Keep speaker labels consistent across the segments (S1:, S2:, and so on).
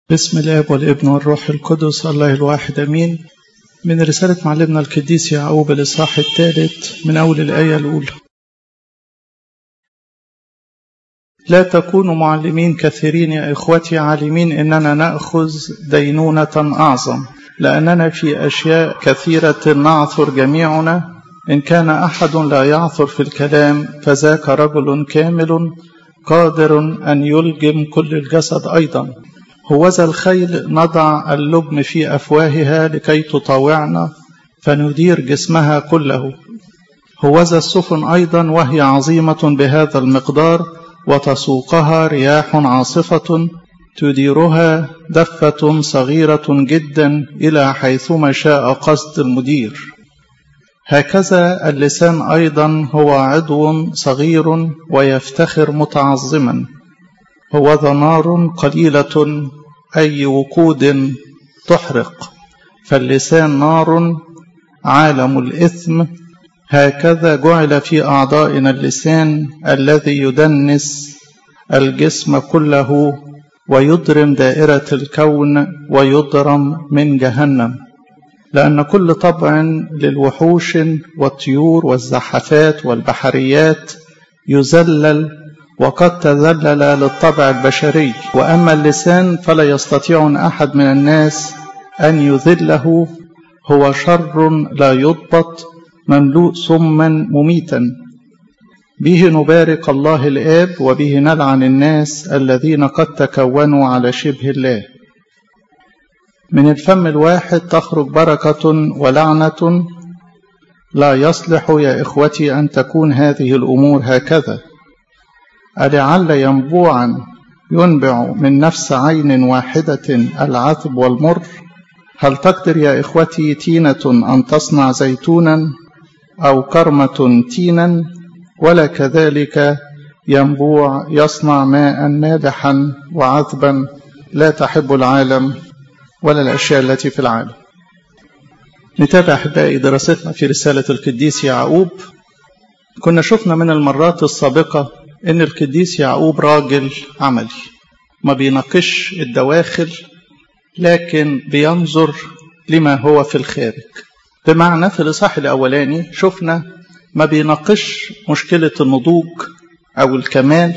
S1: بسم الاب والابن والروح القدس الله الواحد امين من رسالة معلمنا القديس يعقوب الاصحاح الثالث من اول الايه الاولى لا تكونوا معلمين كثيرين يا اخوتي عالمين اننا ناخذ دينونه اعظم لاننا في اشياء كثيره نعثر جميعنا ان كان احد لا يعثر في الكلام فذاك رجل كامل قادر ان يلجم كل الجسد ايضا هوذا الخيل نضع اللبن في أفواهها لكي تطاوعنا فندير جسمها كله هوذا السفن أيضا وهي عظيمة بهذا المقدار وتسوقها رياح عاصفة تديرها دفة صغيرة جدا إلى حيثما شاء قصد المدير هكذا اللسان أيضا هو عضو صغير ويفتخر متعظما هو نار قليلة أي وقود تحرق فاللسان نار عالم الإثم هكذا جعل في أعضائنا اللسان الذي يدنس الجسم كله ويضرم دائرة الكون ويضرم من جهنم لأن كل طبع للوحوش والطيور والزحفات والبحريات يذلل وقد تذلل للطبع البشري واما اللسان فلا يستطيع احد من الناس ان يذله هو شر لا يضبط مملوء سما مميتا به نبارك الله الاب وبه نلعن الناس الذين قد تكونوا على شبه الله من الفم الواحد تخرج بركه ولعنه لا يصلح يا اخوتي ان تكون هذه الامور هكذا ألعل ينبوعا ينبع من نفس عين واحدة العذب والمر هل تقدر يا إخوتي تينة أن تصنع زيتونا أو كرمة تينا ولا كذلك ينبوع يصنع ماء مالحا وعذبا لا تحب العالم ولا الأشياء التي في العالم نتابع أحبائي دراستنا في رسالة القديس يعقوب كنا شفنا من المرات السابقة ان القديس يعقوب راجل عملي ما بيناقش الدواخل لكن بينظر لما هو في الخارج بمعنى في الاصحاح الاولاني شفنا ما بيناقش مشكله النضوج او الكمال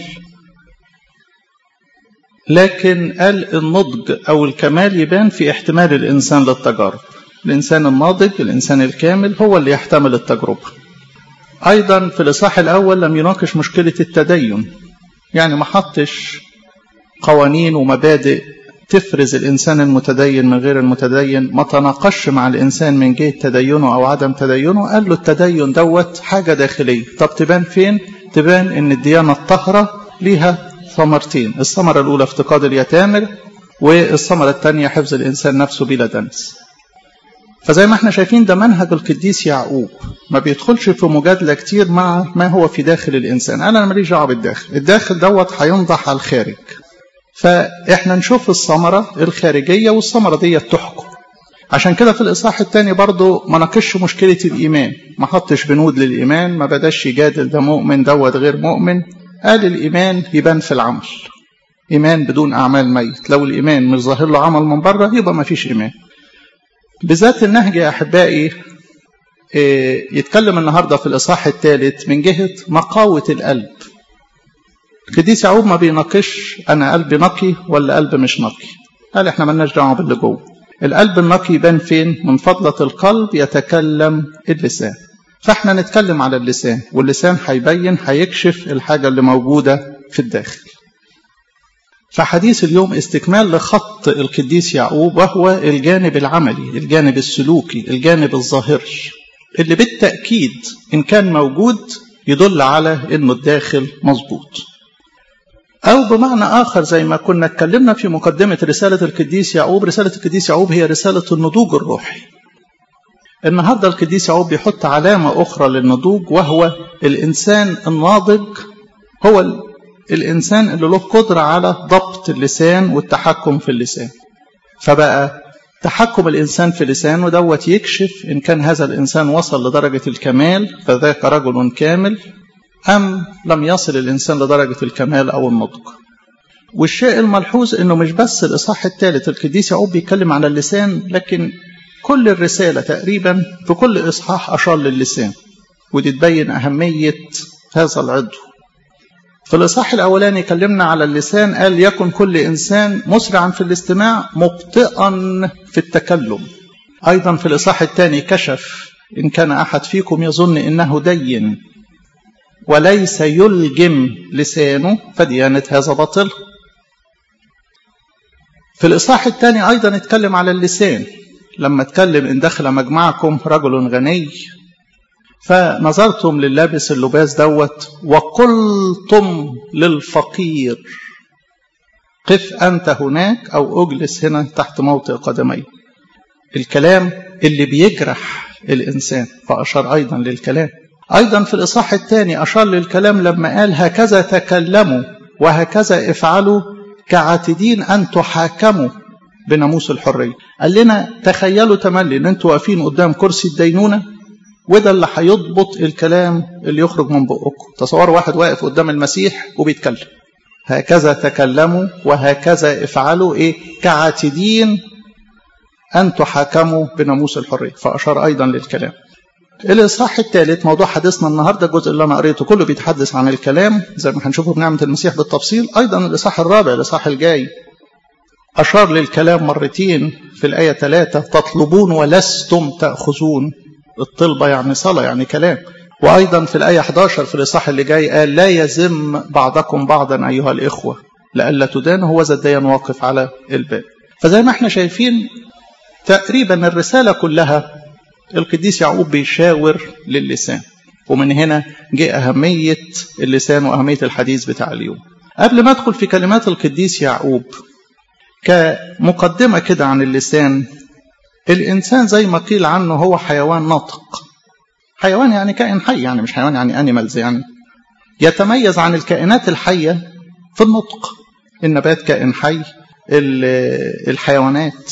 S1: لكن قال النضج او الكمال يبان في احتمال الانسان للتجارب الانسان الناضج الانسان الكامل هو اللي يحتمل التجربه أيضا في الإصحاح الأول لم يناقش مشكلة التدين يعني ما حطش قوانين ومبادئ تفرز الإنسان المتدين من غير المتدين ما تناقش مع الإنسان من جهة تدينه أو عدم تدينه قال له التدين دوت حاجة داخلية طب تبان فين؟ تبان إن الديانة الطاهرة ليها ثمرتين الثمرة الأولى افتقاد اليتامى والثمرة الثانية حفظ الإنسان نفسه بلا دنس فزي ما احنا شايفين ده منهج القديس يعقوب ما بيدخلش في مجادله كتير مع ما هو في داخل الانسان انا ماليش دعوه بالداخل الداخل دوت هينضح على الخارج فاحنا نشوف الثمره الخارجيه والثمره دي تحكم عشان كده في الاصحاح الثاني برضه ما ناقشش مشكله الايمان ما حطش بنود للايمان ما بداش يجادل ده مؤمن دوت غير مؤمن قال الايمان يبان في العمل ايمان بدون اعمال ميت لو الايمان مش ظاهر له عمل من بره يبقى ما فيش ايمان بذات النهج يا احبائي يتكلم النهارده في الاصحاح الثالث من جهه نقاوه القلب القديس يعقوب ما بيناقش انا قلبي نقي ولا قلب مش نقي قال احنا مالناش دعوه باللي جوه القلب النقي يبان فين من فضله القلب يتكلم اللسان فاحنا نتكلم على اللسان واللسان هيبين هيكشف الحاجه اللي موجوده في الداخل فحديث اليوم استكمال لخط القديس يعقوب وهو الجانب العملي الجانب السلوكي الجانب الظاهري اللي بالتأكيد إن كان موجود يدل على إنه الداخل مظبوط أو بمعنى آخر زي ما كنا اتكلمنا في مقدمة رسالة القديس يعقوب رسالة القديس يعقوب هي رسالة النضوج الروحي النهاردة القديس يعقوب بيحط علامة أخرى للنضوج وهو الإنسان الناضج هو الإنسان اللي له قدرة على ضبط اللسان والتحكم في اللسان فبقى تحكم الإنسان في لسانه دوت يكشف إن كان هذا الإنسان وصل لدرجة الكمال فذاك رجل كامل أم لم يصل الإنسان لدرجة الكمال أو النضج والشيء الملحوظ انه مش بس الاصحاح الثالث القديس يعقوب بيتكلم على اللسان لكن كل الرسالة تقريبا في كل إصحاح أشار للسان ودي تبين أهمية هذا العضو في الإصحاح الأولاني كلمنا على اللسان قال يكن كل إنسان مسرعا في الاستماع مبطئا في التكلم أيضا في الإصحاح الثاني كشف إن كان أحد فيكم يظن إنه دين وليس يلجم لسانه فديانة هذا باطل في الإصحاح الثاني أيضا اتكلم على اللسان لما اتكلم إن دخل مجمعكم رجل غني فنظرتم لللابس اللباس دوت وقلتم للفقير قف أنت هناك أو أجلس هنا تحت موطئ قدمي الكلام اللي بيجرح الإنسان فأشار أيضا للكلام أيضا في الإصحاح الثاني أشار للكلام لما قال هكذا تكلموا وهكذا افعلوا كعاتدين أن تحاكموا بناموس الحرية قال لنا تخيلوا تملي ان انتوا واقفين قدام كرسي الدينونة وده اللي هيضبط الكلام اللي يخرج من بقكم تصوروا واحد واقف قدام المسيح وبيتكلم هكذا تكلموا وهكذا افعلوا ايه كعاتدين ان تحاكموا بناموس الحرية فاشار ايضا للكلام الاصحاح الثالث موضوع حديثنا النهارده الجزء اللي انا قريته كله بيتحدث عن الكلام زي ما هنشوفه بنعمه المسيح بالتفصيل ايضا الاصحاح الرابع الاصحاح الجاي أشار للكلام مرتين في الآية ثلاثة تطلبون ولستم تأخذون الطلبة يعني صلاة يعني كلام وأيضا في الآية 11 في الإصحاح اللي جاي قال لا يزم بعضكم بعضا أيها الإخوة لئلا تدان هو ذا الديان واقف على الباب فزي ما احنا شايفين تقريبا الرسالة كلها القديس يعقوب بيشاور للسان ومن هنا جاء أهمية اللسان وأهمية الحديث بتاع اليوم قبل ما أدخل في كلمات القديس يعقوب كمقدمة كده عن اللسان الإنسان زي ما قيل عنه هو حيوان ناطق حيوان يعني كائن حي يعني مش حيوان يعني أنيمالز يعني يتميز عن الكائنات الحية في النطق النبات كائن حي الحيوانات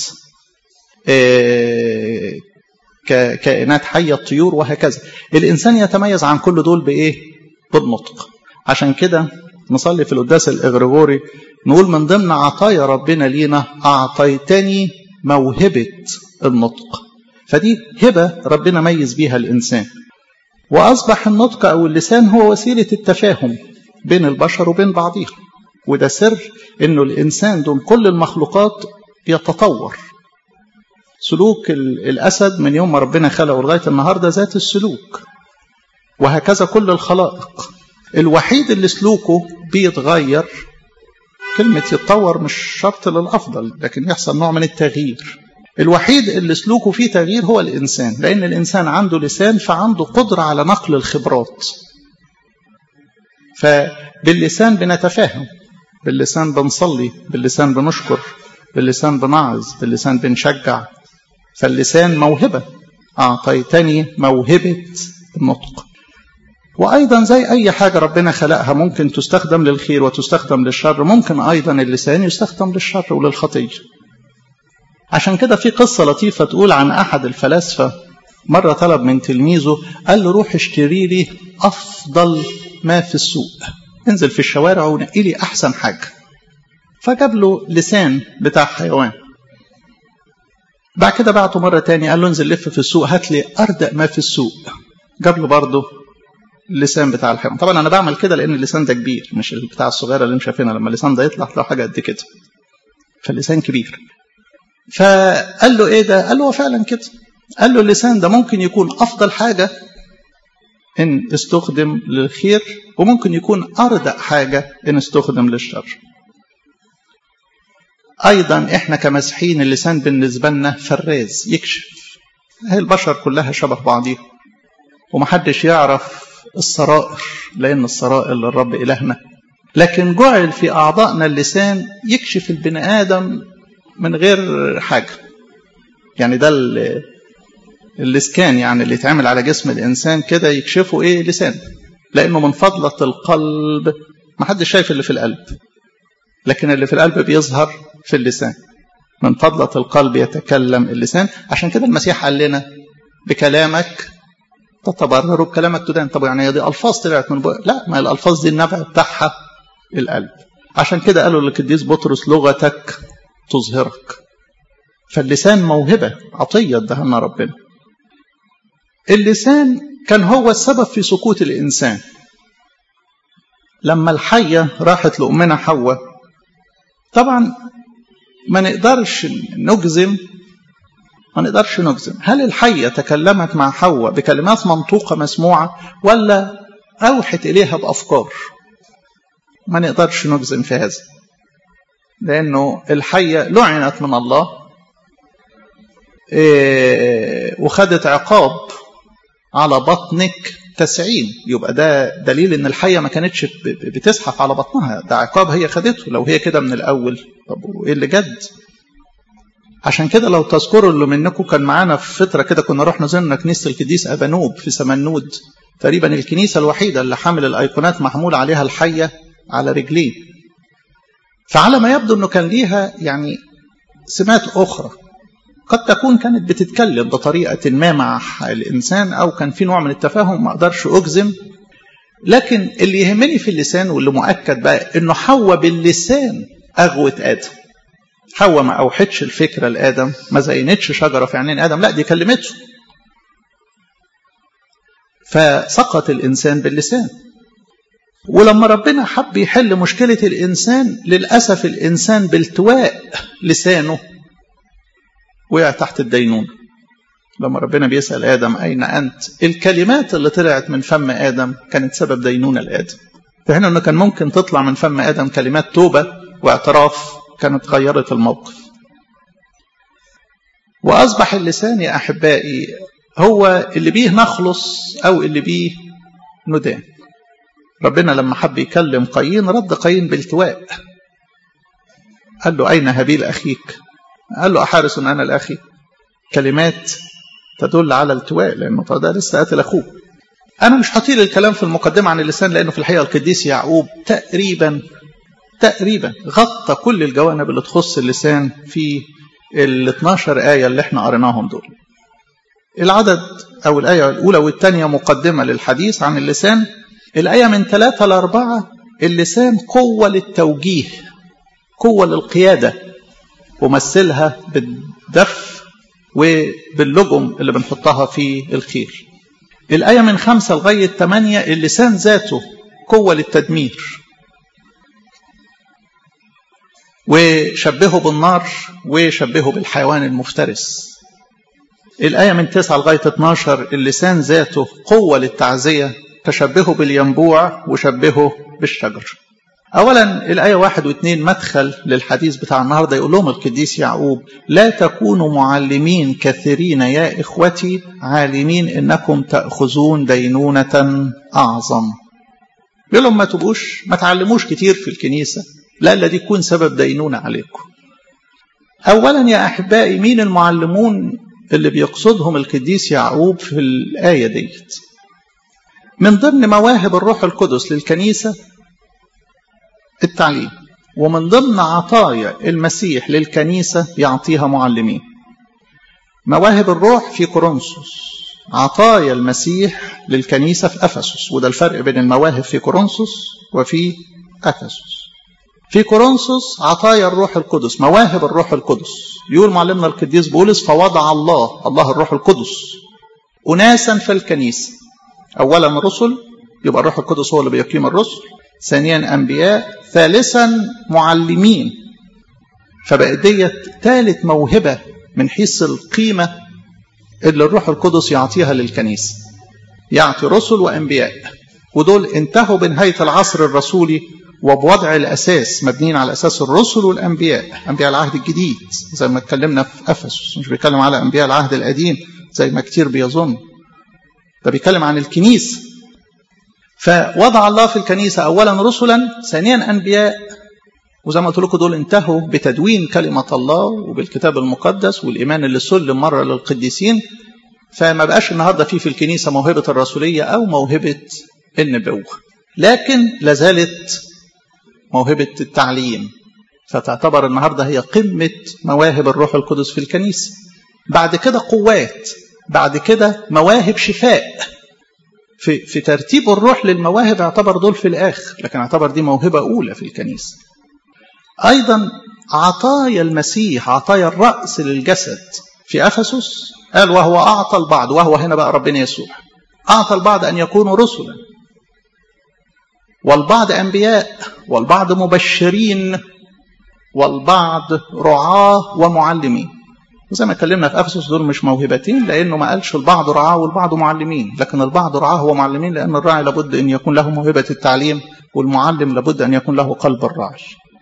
S1: كائنات حية الطيور وهكذا الإنسان يتميز عن كل دول بإيه بالنطق عشان كده نصلي في القداس الإغريغوري نقول من ضمن عطايا ربنا لينا أعطيتني موهبة النطق فدي هبة ربنا ميز بيها الإنسان وأصبح النطق أو اللسان هو وسيلة التفاهم بين البشر وبين بعضهم وده سر إنه الإنسان دون كل المخلوقات يتطور سلوك الأسد من يوم ما ربنا خلقه لغاية النهاردة ذات السلوك وهكذا كل الخلائق الوحيد اللي سلوكه بيتغير كلمة يتطور مش شرط للأفضل لكن يحصل نوع من التغيير الوحيد اللي سلوكه فيه تغيير هو الإنسان لأن الإنسان عنده لسان فعنده قدرة على نقل الخبرات فباللسان بنتفاهم باللسان بنصلي باللسان بنشكر باللسان بنعظ باللسان بنشجع فاللسان موهبة أعطيتني موهبة النطق وأيضا زي أي حاجة ربنا خلقها ممكن تستخدم للخير وتستخدم للشر ممكن أيضا اللسان يستخدم للشر وللخطية عشان كده في قصة لطيفة تقول عن أحد الفلاسفة مرة طلب من تلميذه قال له روح اشتري لي أفضل ما في السوق انزل في الشوارع ونقي لي أحسن حاجة فجاب له لسان بتاع حيوان بعد كده بعته مرة تاني قال له انزل لف في السوق هات لي أردأ ما في السوق جاب له برضه اللسان بتاع الحيوان طبعا انا بعمل كده لان اللسان ده كبير مش بتاع الصغيره اللي شايفينها لما اللسان ده يطلع تلاقي حاجه قد كده فاللسان كبير فقال له ايه ده قال له هو فعلا كده قال له اللسان ده ممكن يكون افضل حاجه ان استخدم للخير وممكن يكون اردأ حاجه ان استخدم للشر ايضا احنا كمسيحيين اللسان بالنسبه لنا فراز يكشف هي البشر كلها شبه بعضيها ومحدش يعرف السرائر لأن السرائر للرب إلهنا لكن جعل في أعضائنا اللسان يكشف البني آدم من غير حاجة يعني ده الاسكان يعني اللي يتعمل على جسم الإنسان كده يكشفه إيه لسان لأنه من فضلة القلب ما حدش شايف اللي في القلب لكن اللي في القلب بيظهر في اللسان من فضلة القلب يتكلم اللسان عشان كده المسيح قال لنا بكلامك تتبرر بكلامك تدان طب يعني دي الفاظ طلعت من بقى لا ما الالفاظ دي النبع بتاعها القلب عشان كده قالوا للقديس بطرس لغتك تظهرك فاللسان موهبة عطية ادهنا ربنا اللسان كان هو السبب في سقوط الإنسان لما الحية راحت لأمنا حواء طبعا ما نقدرش نجزم ما نقدرش نجزم هل الحية تكلمت مع حواء بكلمات منطوقة مسموعة ولا أوحت إليها بأفكار ما نقدرش نجزم في هذا لأنه الحية لعنت من الله إيه وخدت عقاب على بطنك تسعين يبقى ده دليل ان الحية ما كانتش بتزحف على بطنها ده عقاب هي خدته لو هي كده من الاول طب وايه اللي جد عشان كده لو تذكروا اللي منكم كان معانا في فترة كده كنا رحنا زرنا كنيسة القديس أبانوب في سمنود تقريبا الكنيسة الوحيدة اللي حامل الأيقونات محمول عليها الحية على رجلين فعلى ما يبدو أنه كان ليها يعني سمات أخرى قد تكون كانت بتتكلم بطريقة ما مع الإنسان أو كان في نوع من التفاهم ما أقدرش أجزم لكن اللي يهمني في اللسان واللي مؤكد بقى إنه حواء باللسان أغوت آدم حواء ما أوحتش الفكرة لآدم ما زينتش شجرة في عينين آدم لا دي كلمته فسقط الإنسان باللسان ولما ربنا حب يحل مشكلة الإنسان للأسف الإنسان بالتواء لسانه وقع تحت الدينونة لما ربنا بيسأل آدم أين أنت الكلمات اللي طلعت من فم آدم كانت سبب دينونة لآدم فهنا أنه كان ممكن تطلع من فم آدم كلمات توبة واعتراف كانت غيرت الموقف وأصبح اللسان يا أحبائي هو اللي بيه نخلص أو اللي بيه ندان ربنا لما حب يكلم قايين رد قايين بالتواء قال له أين هابيل أخيك قال له أحارس أنا الأخي كلمات تدل على التواء لأنه ده لسه قاتل أخوه أنا مش هطيل الكلام في المقدمة عن اللسان لأنه في الحقيقة القديس يعقوب تقريبا تقريبا غطى كل الجوانب اللي تخص اللسان في ال 12 آية اللي احنا قريناهم دول العدد أو الآية الأولى والثانية مقدمة للحديث عن اللسان الآية من ثلاثة لأربعة اللسان قوة للتوجيه قوة للقيادة ومثلها بالدف وباللجم اللي بنحطها في الخيل الآية من خمسة لغاية ثمانية اللسان ذاته قوة للتدمير وشبهه بالنار وشبهه بالحيوان المفترس الآية من 9 لغاية 12 اللسان ذاته قوة للتعزية تشبهه بالينبوع وشبهه بالشجر أولا الآية واحد واثنين مدخل للحديث بتاع النهاردة يقول لهم القديس يعقوب لا تكونوا معلمين كثيرين يا إخوتي عالمين إنكم تأخذون دينونة أعظم بيقول لهم ما تبقوش ما تعلموش كتير في الكنيسة لا الذي يكون سبب دينونة عليكم أولا يا أحبائي مين المعلمون اللي بيقصدهم القديس يعقوب في الآية ديت من ضمن مواهب الروح القدس للكنيسة التعليم ومن ضمن عطايا المسيح للكنيسة يعطيها معلمين مواهب الروح في كورنثوس عطايا المسيح للكنيسة في أفسس وده الفرق بين المواهب في كورنثوس وفي أفسس في كورنثوس عطايا الروح القدس مواهب الروح القدس يقول معلمنا القديس بولس فوضع الله الله الروح القدس أناسا في الكنيسة أولا رسل يبقى الروح القدس هو اللي بيقيم الرسل ثانيا أنبياء ثالثا معلمين فبقت ديت ثالث موهبة من حيث القيمة اللي الروح القدس يعطيها للكنيسة يعطي رسل وأنبياء ودول انتهوا بنهاية العصر الرسولي وبوضع الأساس مبنيين على أساس الرسل والأنبياء أنبياء العهد الجديد زي ما اتكلمنا في أفسس مش بيتكلم على أنبياء العهد القديم زي ما كتير بيظن ده بيتكلم عن الكنيسة فوضع الله في الكنيسة أولا رسلا ثانيا أنبياء وزي ما قلت لكم دول انتهوا بتدوين كلمة الله وبالكتاب المقدس والإيمان اللي سلم مرة للقديسين فما بقاش النهاردة في في الكنيسة موهبة الرسولية أو موهبة النبوة لكن لازالت موهبة التعليم فتعتبر النهاردة هي قمة مواهب الروح القدس في الكنيسة بعد كده قوات بعد كده مواهب شفاء في, في ترتيب الروح للمواهب اعتبر دول في الآخر لكن اعتبر دي موهبة أولى في الكنيسة أيضا عطايا المسيح عطايا الرأس للجسد في أفسس قال وهو أعطى البعض وهو هنا بقى ربنا يسوع أعطى البعض أن يكونوا رسلا والبعض أنبياء والبعض مبشرين والبعض رعاة ومعلمين وزي ما اتكلمنا في افسس دول مش موهبتين لانه ما قالش البعض رعاه والبعض معلمين لكن البعض رعاه ومعلمين لان الراعي لابد ان يكون له موهبه التعليم والمعلم لابد ان يكون له قلب الراعي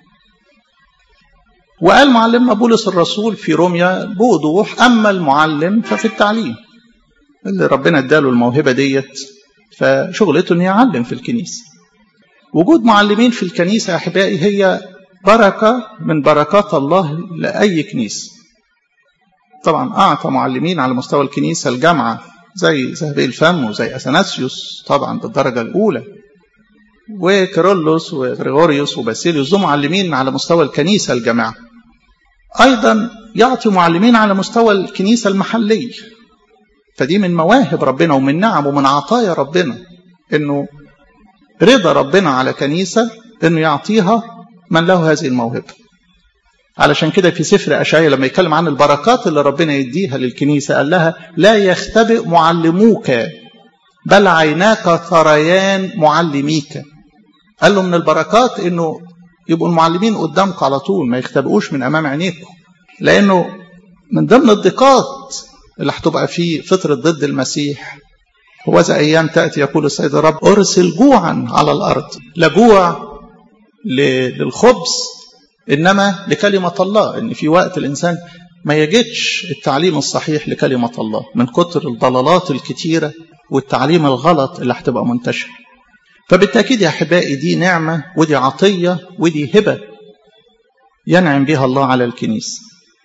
S1: وقال معلمنا بولس الرسول في روميا بوضوح اما المعلم ففي التعليم اللي ربنا اداله الموهبه ديت فشغلته انه يعلم في الكنيسه وجود معلمين في الكنيسه يا احبائي هي بركه من بركات الله لاي كنيسه طبعا أعطى معلمين على مستوى الكنيسة الجامعة زي ذهبي الفم وزي أثناسيوس طبعا بالدرجة الأولى وكيرلس وغريغوريوس وباسيليوس دول معلمين على مستوى الكنيسة الجامعة أيضا يعطي معلمين على مستوى الكنيسة المحلية فدي من مواهب ربنا ومن نعم ومن عطايا ربنا إنه رضا ربنا على كنيسة إنه يعطيها من له هذه الموهبة علشان كده في سفر أشعياء لما يتكلم عن البركات اللي ربنا يديها للكنيسة قال لها لا يختبئ معلموك بل عيناك ثريان معلميك قال له من البركات انه يبقوا المعلمين قدامك على طول ما يختبئوش من امام عينيكم لانه من ضمن الضيقات اللي هتبقى في فترة ضد المسيح هو ذا ايام تاتي يقول السيد الرب ارسل جوعا على الارض لا جوع للخبز انما لكلمه الله ان في وقت الانسان ما يجدش التعليم الصحيح لكلمه الله من كتر الضلالات الكتيره والتعليم الغلط اللي هتبقى منتشر فبالتاكيد يا احبائي دي نعمه ودي عطيه ودي هبه ينعم بها الله على الكنيسه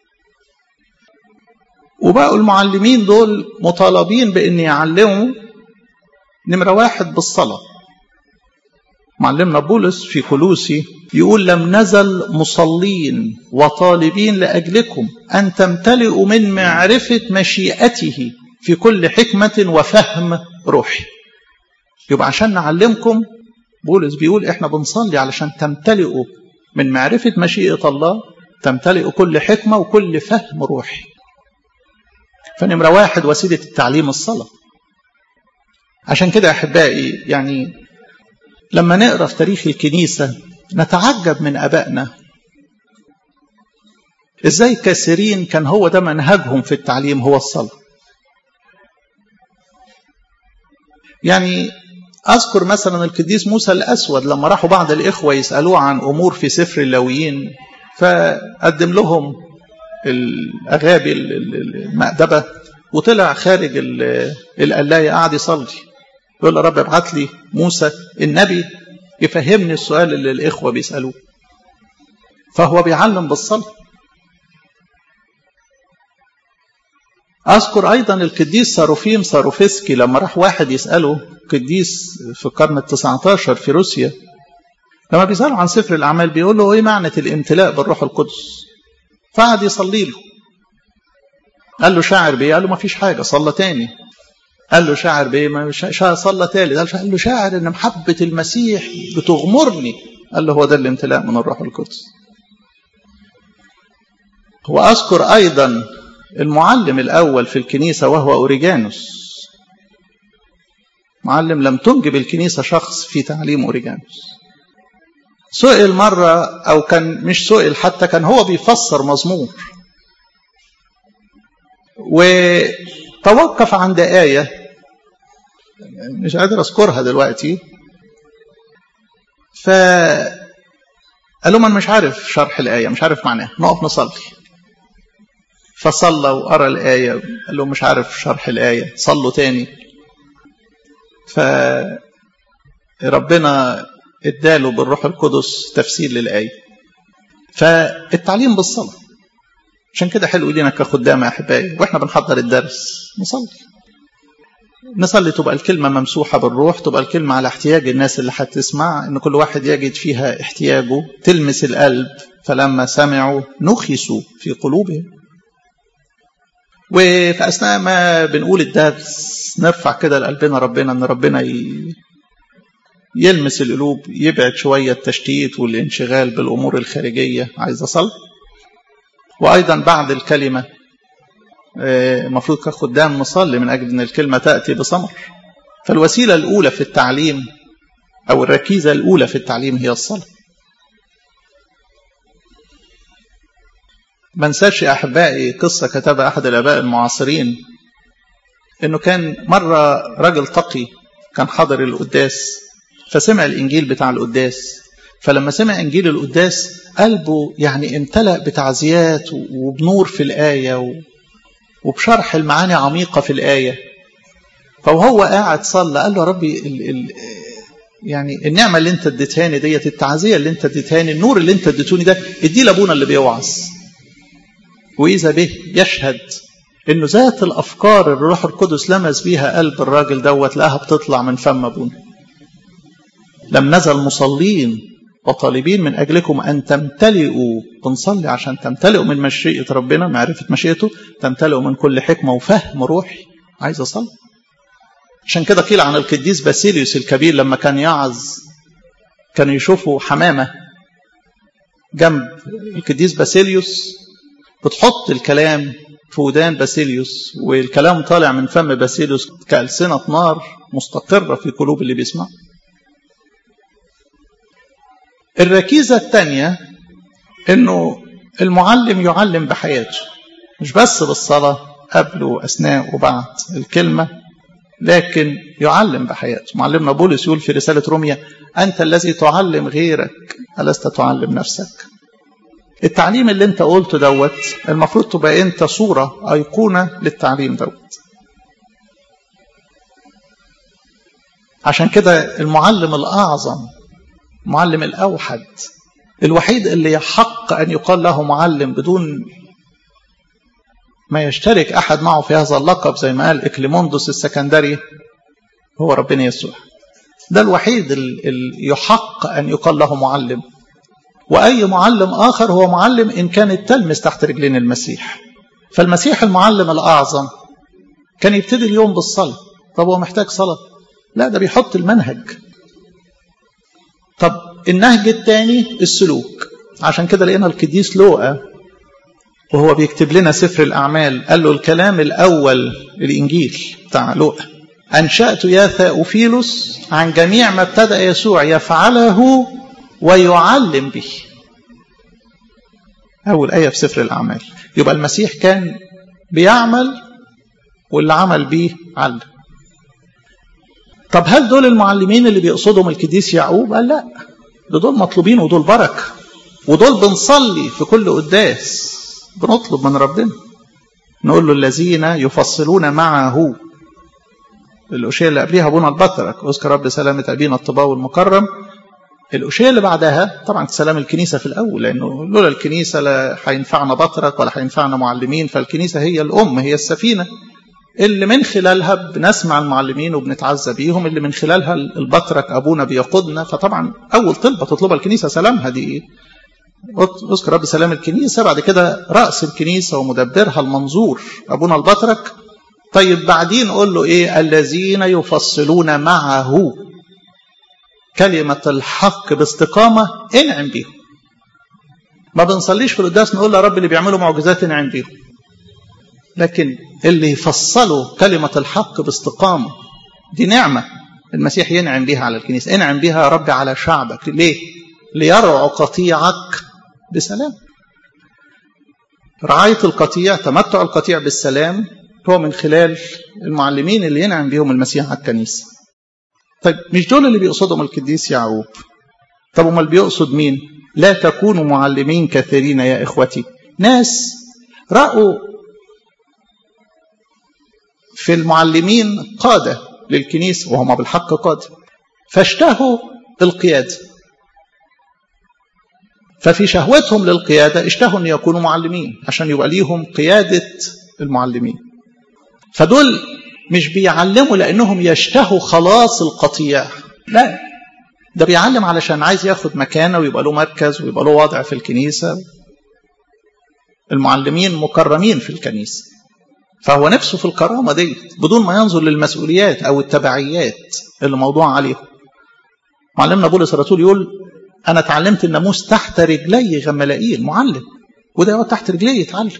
S1: وبقوا المعلمين دول مطالبين بان يعلموا نمره واحد بالصلاه معلمنا بولس في كلوسي يقول لم نزل مصلين وطالبين لأجلكم أن تمتلئوا من معرفة مشيئته في كل حكمة وفهم روحي يبقى عشان نعلمكم بولس بيقول احنا بنصلي علشان تمتلئوا من معرفة مشيئة الله تمتلئوا كل حكمة وكل فهم روحي فنمرة واحد وسيلة التعليم الصلاة عشان كده أحبائي يعني لما نقرا في تاريخ الكنيسه نتعجب من ابائنا ازاي كثيرين كان هو ده منهجهم في التعليم هو الصلاه يعني اذكر مثلا القديس موسى الاسود لما راحوا بعض الاخوه يسالوه عن امور في سفر اللاويين فقدم لهم الاغابي المأدبه وطلع خارج القلايه قعد يصلي يقول يا رب ابعت لي موسى النبي يفهمني السؤال اللي الإخوة بيسألوه فهو بيعلم بالصلاة أذكر أيضا القديس صاروفيم صاروفسكي لما راح واحد يسأله قديس في القرن التسعة عشر في روسيا لما بيسأله عن سفر الأعمال بيقول له إيه معنى الامتلاء بالروح القدس فقعد يصلي له قال له شاعر بيه قال له ما فيش حاجة صلى تاني قال له شاعر بايه ما شاعر صلى تالت قال له شاعر ان محبه المسيح بتغمرني قال له هو ده الامتلاء من الروح القدس واذكر ايضا المعلم الاول في الكنيسه وهو اوريجانوس معلم لم تنجب الكنيسه شخص في تعليم اوريجانوس سئل مره او كان مش سئل حتى كان هو بيفسر مزمور وتوقف عند ايه مش قادر اذكرها دلوقتي ف قال لهم انا مش عارف شرح الايه مش عارف معناها نقف نصلي فصلى وقرا الايه قال لهم مش عارف شرح الايه صلوا تاني ف ربنا اداله بالروح القدس تفسير للايه فالتعليم بالصلاه عشان كده حلو لينا كخدام يا احبائي واحنا بنحضر الدرس نصلي نصلي تبقى الكلمة ممسوحة بالروح تبقى الكلمة على احتياج الناس اللي هتسمع ان كل واحد يجد فيها احتياجه تلمس القلب فلما سمعوا نخسوا في قلوبهم وفي أثناء ما بنقول الدرس نرفع كده لقلبنا ربنا ان ربنا ي... يلمس القلوب يبعد شوية التشتيت والانشغال بالأمور الخارجية عايز أصلي وأيضا بعد الكلمة المفروض كخدام نصلي من أجل أن الكلمة تأتي بثمر فالوسيلة الأولى في التعليم أو الركيزة الأولى في التعليم هي الصلاة ما انساش يا أحبائي قصة كتبها أحد الآباء المعاصرين إنه كان مرة راجل تقي كان حضر القداس فسمع الإنجيل بتاع القداس فلما سمع إنجيل القداس قلبه يعني امتلأ بتعزيات وبنور في الآية وبشرح المعاني عميقة في الآية فوهو قاعد صلى قال له ربي ال ال يعني النعمة اللي انت اديتهاني ديت التعزية اللي انت اديتهاني النور اللي انت اديتوني ده اديه لابونا اللي بيوعظ وإذا به يشهد انه ذات الافكار اللي الروح القدس لمس بيها قلب الراجل دوت لقاها بتطلع من فم ابونا لم نزل مصلين وطالبين من اجلكم ان تمتلئوا بنصلي عشان تمتلئوا من مشيئه ربنا معرفه مشيئته تمتلئوا من كل حكمه وفهم روحي عايز اصلي عشان كده قيل عن القديس باسيليوس الكبير لما كان يعظ كانوا يشوفوا حمامه جنب القديس باسيليوس بتحط الكلام في ودان باسيليوس والكلام طالع من فم باسيليوس كألسنة نار مستقرة في قلوب اللي بيسمع الركيزة الثانية انه المعلم يعلم بحياته مش بس بالصلاة قبل وأثناء وبعد الكلمة لكن يعلم بحياته معلمنا بولس يقول في رسالة روميا أنت الذي تعلم غيرك ألست تعلم نفسك التعليم اللي انت قلته دوت المفروض تبقى انت صورة أيقونة للتعليم دوت عشان كده المعلم الأعظم المعلم الأوحد الوحيد اللي يحق أن يقال له معلم بدون ما يشترك أحد معه في هذا اللقب زي ما قال إكليموندوس السكندري هو ربنا يسوع ده الوحيد اللي يحق أن يقال له معلم وأي معلم آخر هو معلم إن كان التلمس تحت رجلين المسيح فالمسيح المعلم الأعظم كان يبتدي اليوم بالصلاة طب هو محتاج صلاة لا ده بيحط المنهج طب النهج الثاني السلوك عشان كده لقينا القديس لوقا وهو بيكتب لنا سفر الأعمال قال له الكلام الأول الإنجيل بتاع لوقا أنشأت يا ثاؤفيلوس عن جميع ما ابتدأ يسوع يفعله ويعلم به أول آية في سفر الأعمال يبقى المسيح كان بيعمل واللي عمل بيه علم طب هل دول المعلمين اللي بيقصدهم القديس يعقوب قال لا ده دول مطلوبين ودول بركة ودول بنصلي في كل قداس بنطلب من ربنا نقول له الذين يفصلون معه الأشياء اللي قبليها أبونا البطرك أذكر رب سلامة أبينا الطباوي المكرم الأشياء اللي بعدها طبعا سلام الكنيسة في الأول لأنه لولا الكنيسة لا هينفعنا بطرك ولا هينفعنا معلمين فالكنيسة هي الأم هي السفينة اللي من خلالها بنسمع المعلمين وبنتعزى بيهم اللي من خلالها البطرك أبونا بيقودنا فطبعا أول طلبة تطلبها الكنيسة سلامها دي اذكر رب سلام الكنيسة بعد كده رأس الكنيسة ومدبرها المنظور أبونا البطرك طيب بعدين قول له إيه الذين يفصلون معه كلمة الحق باستقامة انعم بيهم ما بنصليش في القداس نقول يا رب اللي بيعملوا معجزات انعم بيهم لكن اللي يفصلوا كلمة الحق باستقامة دي نعمة المسيح ينعم بها على الكنيسة انعم بها يا رب على شعبك ليه ليرعوا قطيعك بسلام رعاية القطيع تمتع القطيع بالسلام هو من خلال المعلمين اللي ينعم بهم المسيح على الكنيسة طيب مش دول اللي بيقصدهم القديس يعقوب طب امال بيقصد مين لا تكونوا معلمين كثيرين يا اخوتي ناس رأوا في المعلمين قادة للكنيسة وهم بالحق قادة فاشتهوا القيادة ففي شهوتهم للقيادة اشتهوا أن يكونوا معلمين عشان يبقى ليهم قيادة المعلمين فدول مش بيعلموا لأنهم يشتهوا خلاص القطيع لا ده بيعلم علشان عايز ياخد مكانه ويبقى له مركز ويبقى له وضع في الكنيسة المعلمين مكرمين في الكنيسة فهو نفسه في الكرامة دي بدون ما ينظر للمسؤوليات أو التبعيات اللي موضوع عليهم معلمنا بولس الرسول يقول انا اتعلمت الناموس تحت رجلي غملائيل معلم وده يقعد تحت رجليه يتعلم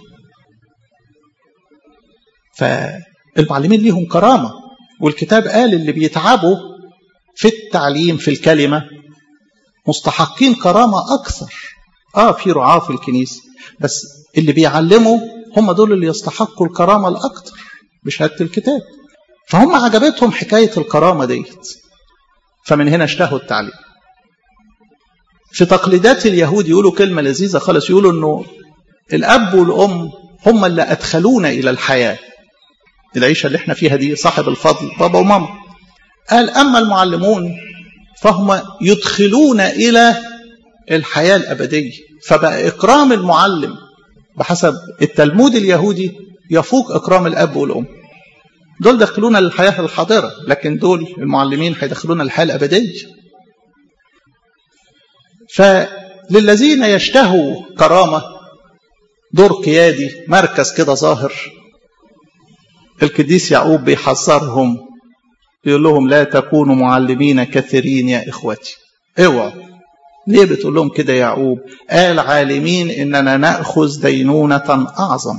S1: فالمعلمين ليهم كرامه والكتاب قال اللي بيتعبوا في التعليم في الكلمه مستحقين كرامه اكثر اه في رعاه في الكنيسه بس اللي بيعلموا هم دول اللي يستحقوا الكرامه الاكثر بشهاده الكتاب فهم عجبتهم حكايه الكرامه ديت فمن هنا اشتهوا التعليم في تقليدات اليهود يقولوا كلمة لذيذة خالص يقولوا انه الاب والام هم اللي ادخلونا الى الحياة العيشة اللي احنا فيها دي صاحب الفضل بابا وماما قال اما المعلمون فهم يدخلون الى الحياة الابدية فبقى اكرام المعلم بحسب التلمود اليهودي يفوق اكرام الاب والام دول دخلونا للحياة الحاضرة لكن دول المعلمين هيدخلونا للحياة الأبدية فللذين يشتهوا كرامة دور قيادي مركز كده ظاهر القديس يعقوب بيحذرهم يقول لهم لا تكونوا معلمين كثيرين يا إخوتي اوعوا ليه بتقول لهم كده يعقوب قال عالمين إننا نأخذ دينونة أعظم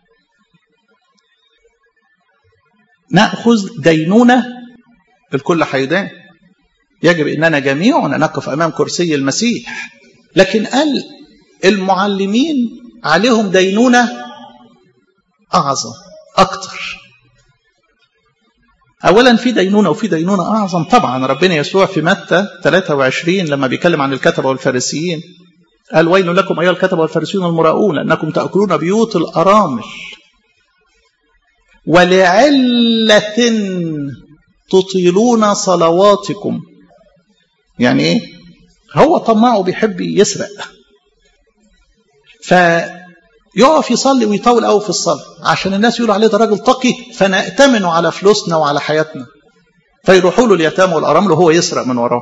S1: نأخذ دينونة الكل حيدان يجب أننا جميعنا نقف أمام كرسي المسيح لكن قال المعلمين عليهم دينونة أعظم أكتر أولا في دينونة وفي دينونة أعظم طبعا ربنا يسوع في متى 23 لما بيتكلم عن الكتبة والفارسيين قال ويل لكم أيها الكتبة والفارسيون المراؤون لأنكم تأكلون بيوت الأرامل ولعلة تطيلون صلواتكم يعني ايه هو طماع وبيحب يسرق فيقف يصلي ويطول قوي في الصلاة عشان الناس يقولوا عليه ده راجل تقي فنأتمنوا على فلوسنا وعلى حياتنا فيروحوا له اليتامى والأرامل وهو يسرق من وراه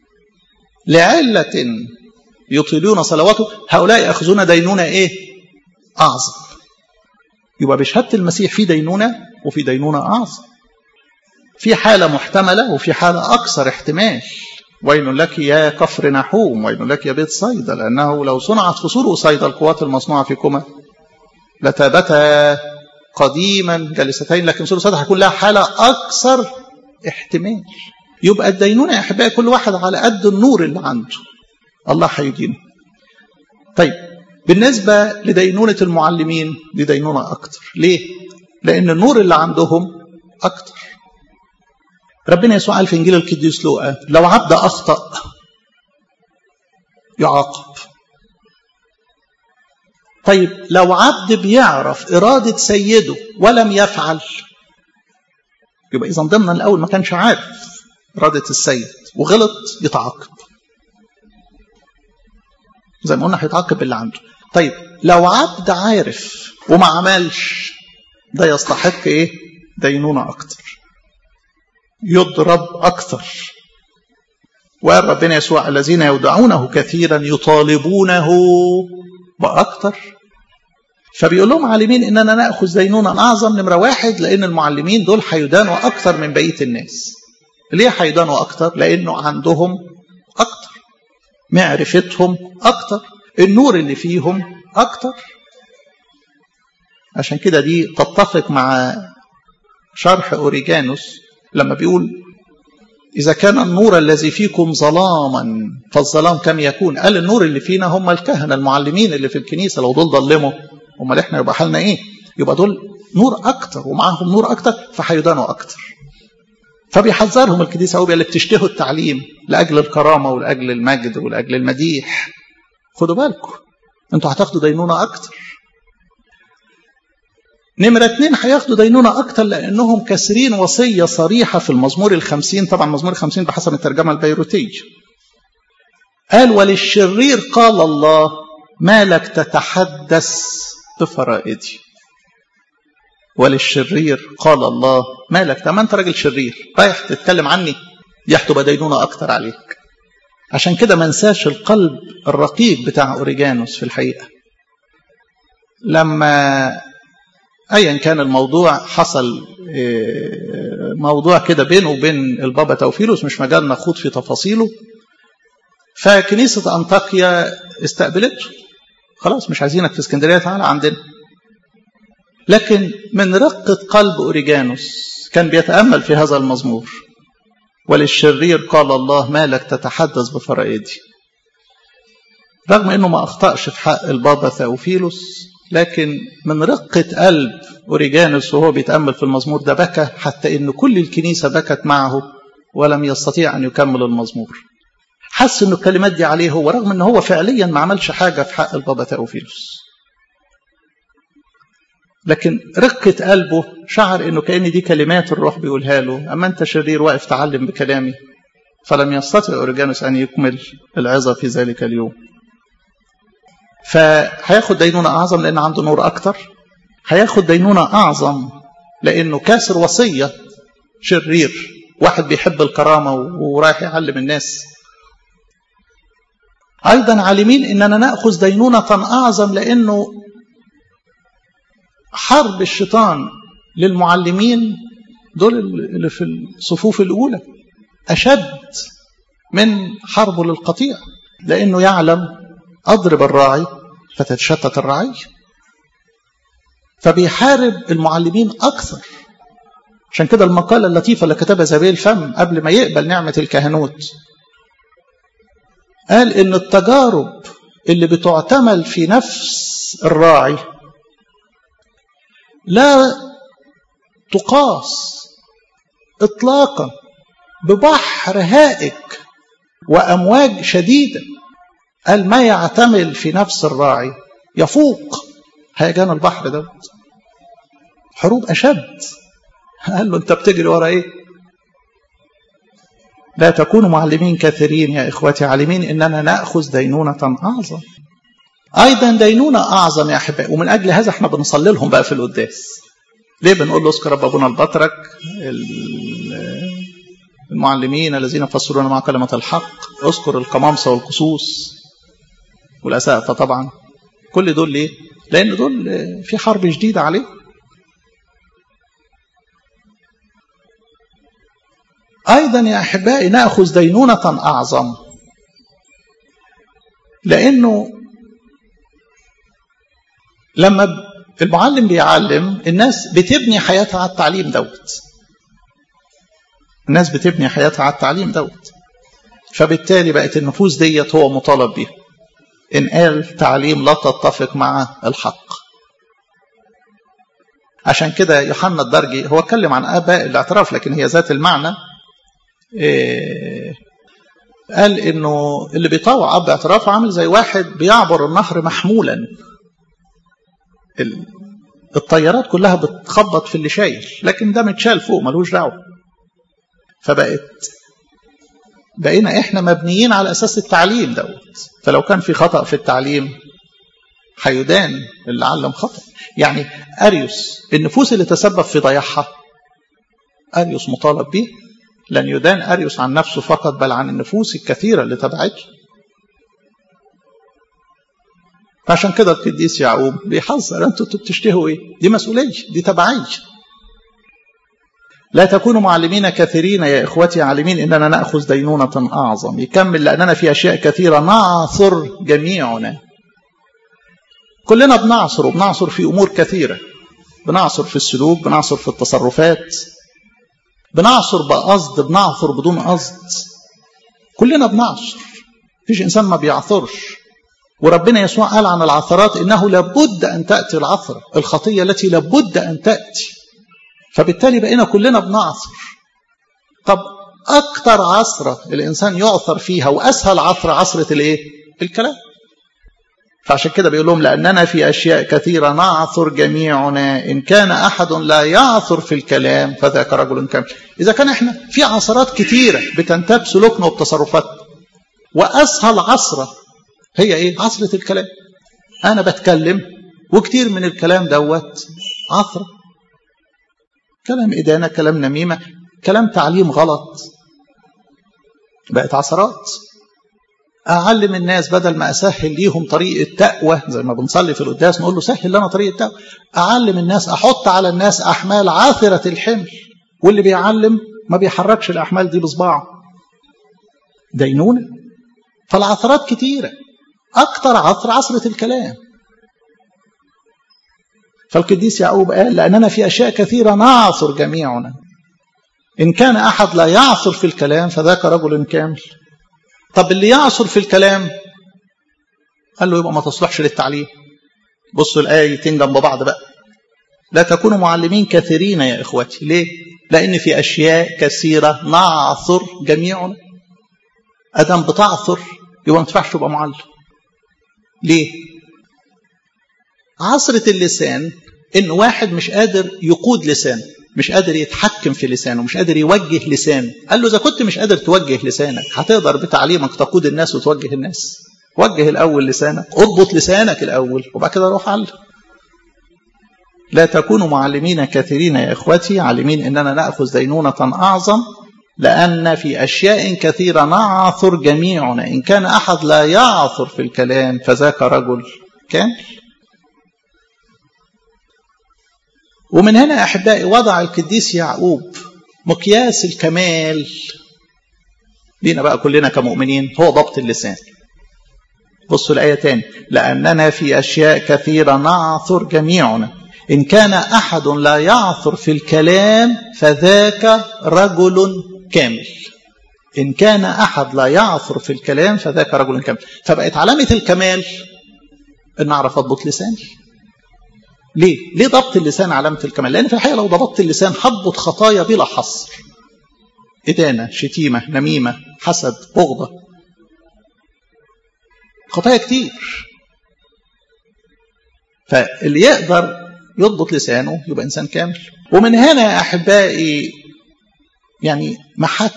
S1: لعلة يطيلون صلواته هؤلاء يأخذون دينونة ايه أعظم يبقى بشهادة المسيح في دينونة وفي دينونة أعظم في حالة محتملة وفي حالة أكثر احتمال ويل لك يا كفر نحوم ويل لك يا بيت صيدا لأنه لو صنعت في سور صيدا القوات المصنوعة فيكما لتابتا قديما جلستين لكن سور صيدا هيكون لها حالة أكثر احتمال يبقى الدينونة يا أحبائي كل واحد على قد النور اللي عنده الله هيدينه طيب بالنسبة لدينونة المعلمين دي دينونة أكتر ليه؟ لأن النور اللي عندهم أكتر ربنا يسوع قال في إنجيل القديس لوقا لو عبد أخطأ يعاقب طيب لو عبد بيعرف إرادة سيده ولم يفعل يبقى إذا ضمن الأول ما كانش عارف إرادة السيد وغلط يتعاقب زي ما قلنا هيتعاقب اللي عنده طيب لو عبد عارف وما عملش ده يستحق ايه دينونة اكتر يضرب اكتر وقال ربنا يسوع الذين يودعونه كثيرا يطالبونه باكتر فبيقول لهم عالمين اننا ناخذ دينونة اعظم نمره واحد لان المعلمين دول هيدانوا اكتر من بقيه الناس ليه هيدانوا اكتر لانه عندهم اكتر معرفتهم اكتر النور اللي فيهم أكتر عشان كده دي تتفق مع شرح أوريجانوس لما بيقول إذا كان النور الذي فيكم ظلاما فالظلام كم يكون قال النور اللي فينا هم الكهنة المعلمين اللي في الكنيسة لو دول ظلموا امال احنا يبقى حالنا ايه يبقى دول نور اكتر ومعاهم نور اكتر فهيدانوا اكتر فبيحذرهم القديس يعقوب اللي بتشتهوا التعليم لاجل الكرامه ولاجل المجد ولاجل المديح خدوا بالكم انتوا هتاخدوا دينونة أكتر نمرة اتنين هياخدوا دينونة أكتر لأنهم كسرين وصية صريحة في المزمور الخمسين طبعا مزمور الخمسين بحسب الترجمة البيروتية قال وللشرير قال الله ما لك تتحدث بفرائدي وللشرير قال الله ما لك ما انت راجل شرير رايح تتكلم عني دي هتبقى دينونة أكتر عليك عشان كده ما نساش القلب الرقيق بتاع اوريجانوس في الحقيقه لما ايا كان الموضوع حصل موضوع كده بينه وبين البابا توفيلوس مش مجال نخوض في تفاصيله فكنيسة أنطاكيا استقبلته خلاص مش عايزينك في اسكندرية تعالى عندنا لكن من رقة قلب أوريجانوس كان بيتأمل في هذا المزمور وللشرير قال الله ما لك تتحدث بفرائدي رغم أنه ما أخطأش في حق البابا ثاوفيلوس لكن من رقة قلب أوريجانوس وهو بيتأمل في المزمور ده بكى حتى أن كل الكنيسة بكت معه ولم يستطيع أن يكمل المزمور حس أن الكلمات دي عليه هو رغم أنه هو فعليا ما عملش حاجة في حق البابا ثاوفيلوس لكن رقة قلبه شعر أنه كأن دي كلمات الروح بيقولها له أما أنت شرير واقف تعلم بكلامي فلم يستطع أوريجانوس أن يكمل العظة في ذلك اليوم فهياخد دينونة أعظم لأن عنده نور أكتر هياخد دينونة أعظم لأنه كاسر وصية شرير واحد بيحب الكرامة ورايح يعلم الناس أيضا عالمين أننا نأخذ دينونة أعظم لأنه حرب الشيطان للمعلمين دول اللي في الصفوف الأولى أشد من حربه للقطيع لأنه يعلم أضرب الراعي فتتشتت الرعية فبيحارب المعلمين أكثر عشان كده المقالة اللطيفة اللي كتبها زبيل فم قبل ما يقبل نعمة الكهنوت قال إن التجارب اللي بتعتمل في نفس الراعي لا تقاس إطلاقا ببحر هائج وأمواج شديدة قال ما يعتمل في نفس الراعي يفوق هيجان البحر دوت حروب أشد قال له أنت بتجري ورا إيه لا تكونوا معلمين كثيرين يا إخوتي عالمين إننا نأخذ دينونة أعظم أيضا دينونة أعظم يا أحبائي ومن أجل هذا احنا بنصلي لهم بقى في القداس ليه بنقول له اذكر رب أبونا البطرك المعلمين الذين فسرون مع كلمة الحق اذكر القمامسة والقصوص والأساءة طبعا كل دول ليه لأن دول في حرب جديدة عليه أيضا يا أحبائي نأخذ دينونة أعظم لأنه لما المعلم بيعلم الناس بتبني حياتها على التعليم دوت الناس بتبني حياتها على التعليم دوت فبالتالي بقت النفوس ديت هو مطالب بيها إن قال تعليم لا تتفق مع الحق عشان كده يوحنا الدرجي هو اتكلم عن آباء الاعتراف لكن هي ذات المعنى إيه قال انه اللي بيطوع اب اعترافه عامل زي واحد بيعبر النهر محمولا الطيارات كلها بتخبط في اللي شايل لكن ده متشال فوق ملوش دعوه فبقت بقينا احنا مبنيين على اساس التعليم دوت فلو كان في خطا في التعليم هيدان اللي علم خطا يعني اريوس النفوس اللي تسبب في ضياعها اريوس مطالب به لن يدان اريوس عن نفسه فقط بل عن النفوس الكثيره اللي تبعته عشان كده القديس يعقوب بيحذر انتوا بتشتهوا ايه دي مسؤوليه دي تبعيه لا تكونوا معلمين كثيرين يا إخوتي عالمين إننا نأخذ دينونة أعظم يكمل لأننا في أشياء كثيرة نعثر جميعنا كلنا بنعصر وبنعصر في أمور كثيرة بنعصر في السلوك بنعصر في التصرفات بنعصر بقصد بنعثر بدون قصد كلنا بنعصر فيش إنسان ما بيعثرش وربنا يسوع قال عن العثرات إنه لابد أن تأتي العثرة الخطية التي لابد أن تأتي فبالتالي بقينا كلنا بنعثر طب أكتر عصرة الإنسان يعثر فيها وأسهل عصرة عصرة الإيه؟ الكلام فعشان كده بيقول لهم لأننا في أشياء كثيرة نعثر جميعنا إن كان أحد لا يعثر في الكلام فذاك رجل كامل إذا كان إحنا في عصرات كثيرة بتنتاب سلوكنا وتصرفاتنا وأسهل عصرة هي إيه؟ عصرة الكلام أنا بتكلم وكتير من الكلام دوت عثرة كلام إدانة كلام نميمة كلام تعليم غلط بقت عثرات أعلم الناس بدل ما أسهل ليهم طريق التقوى زي ما بنصلي في القداس نقول له سهل لنا طريق التقوى أعلم الناس أحط على الناس أحمال عاثرة الحمل واللي بيعلم ما بيحركش الأحمال دي بصباعه دينونة فالعثرات كتيرة أكتر عثر عثرة الكلام فالقديس يعقوب قال لأننا في أشياء كثيرة نعثر جميعنا إن كان أحد لا يعثر في الكلام فذاك رجل كامل طب اللي يعثر في الكلام قال له يبقى ما تصلحش للتعليم بصوا الآيتين جنب بعض بقى لا تكونوا معلمين كثيرين يا إخوتي ليه؟ لأن في أشياء كثيرة نعثر جميعنا أدم بتعثر يبقى ما تنفعش تبقى معلم ليه؟ عصرة اللسان إن واحد مش قادر يقود لسانه مش قادر يتحكم في لسانه مش قادر يوجه لسانه قال له إذا كنت مش قادر توجه لسانك هتقدر بتعليمك تقود الناس وتوجه الناس وجه الأول لسانك اضبط لسانك الأول وبعد كده روح علم لا تكونوا معلمين كثيرين يا إخوتي عالمين إننا نأخذ دينونة أعظم لأن في أشياء كثيرة نعثر جميعنا إن كان أحد لا يعثر في الكلام فذاك رجل كامل ومن هنا أحبائي وضع القديس يعقوب مقياس الكمال لينا بقى كلنا كمؤمنين هو ضبط اللسان بصوا الآية تاني لأننا في أشياء كثيرة نعثر جميعنا إن كان أحد لا يعثر في الكلام فذاك رجل كامل إن كان أحد لا يعثر في الكلام فذاك رجل كامل فبقت علامة الكمال أن أعرف أضبط لساني ليه؟ ليه ضبط اللسان علامة الكمال؟ لأن في الحقيقة لو ضبطت اللسان هضبط خطايا بلا حصر إدانة شتيمة نميمة حسد بغضة خطايا كتير فاللي يقدر يضبط لسانه يبقى إنسان كامل ومن هنا يا أحبائي يعني محك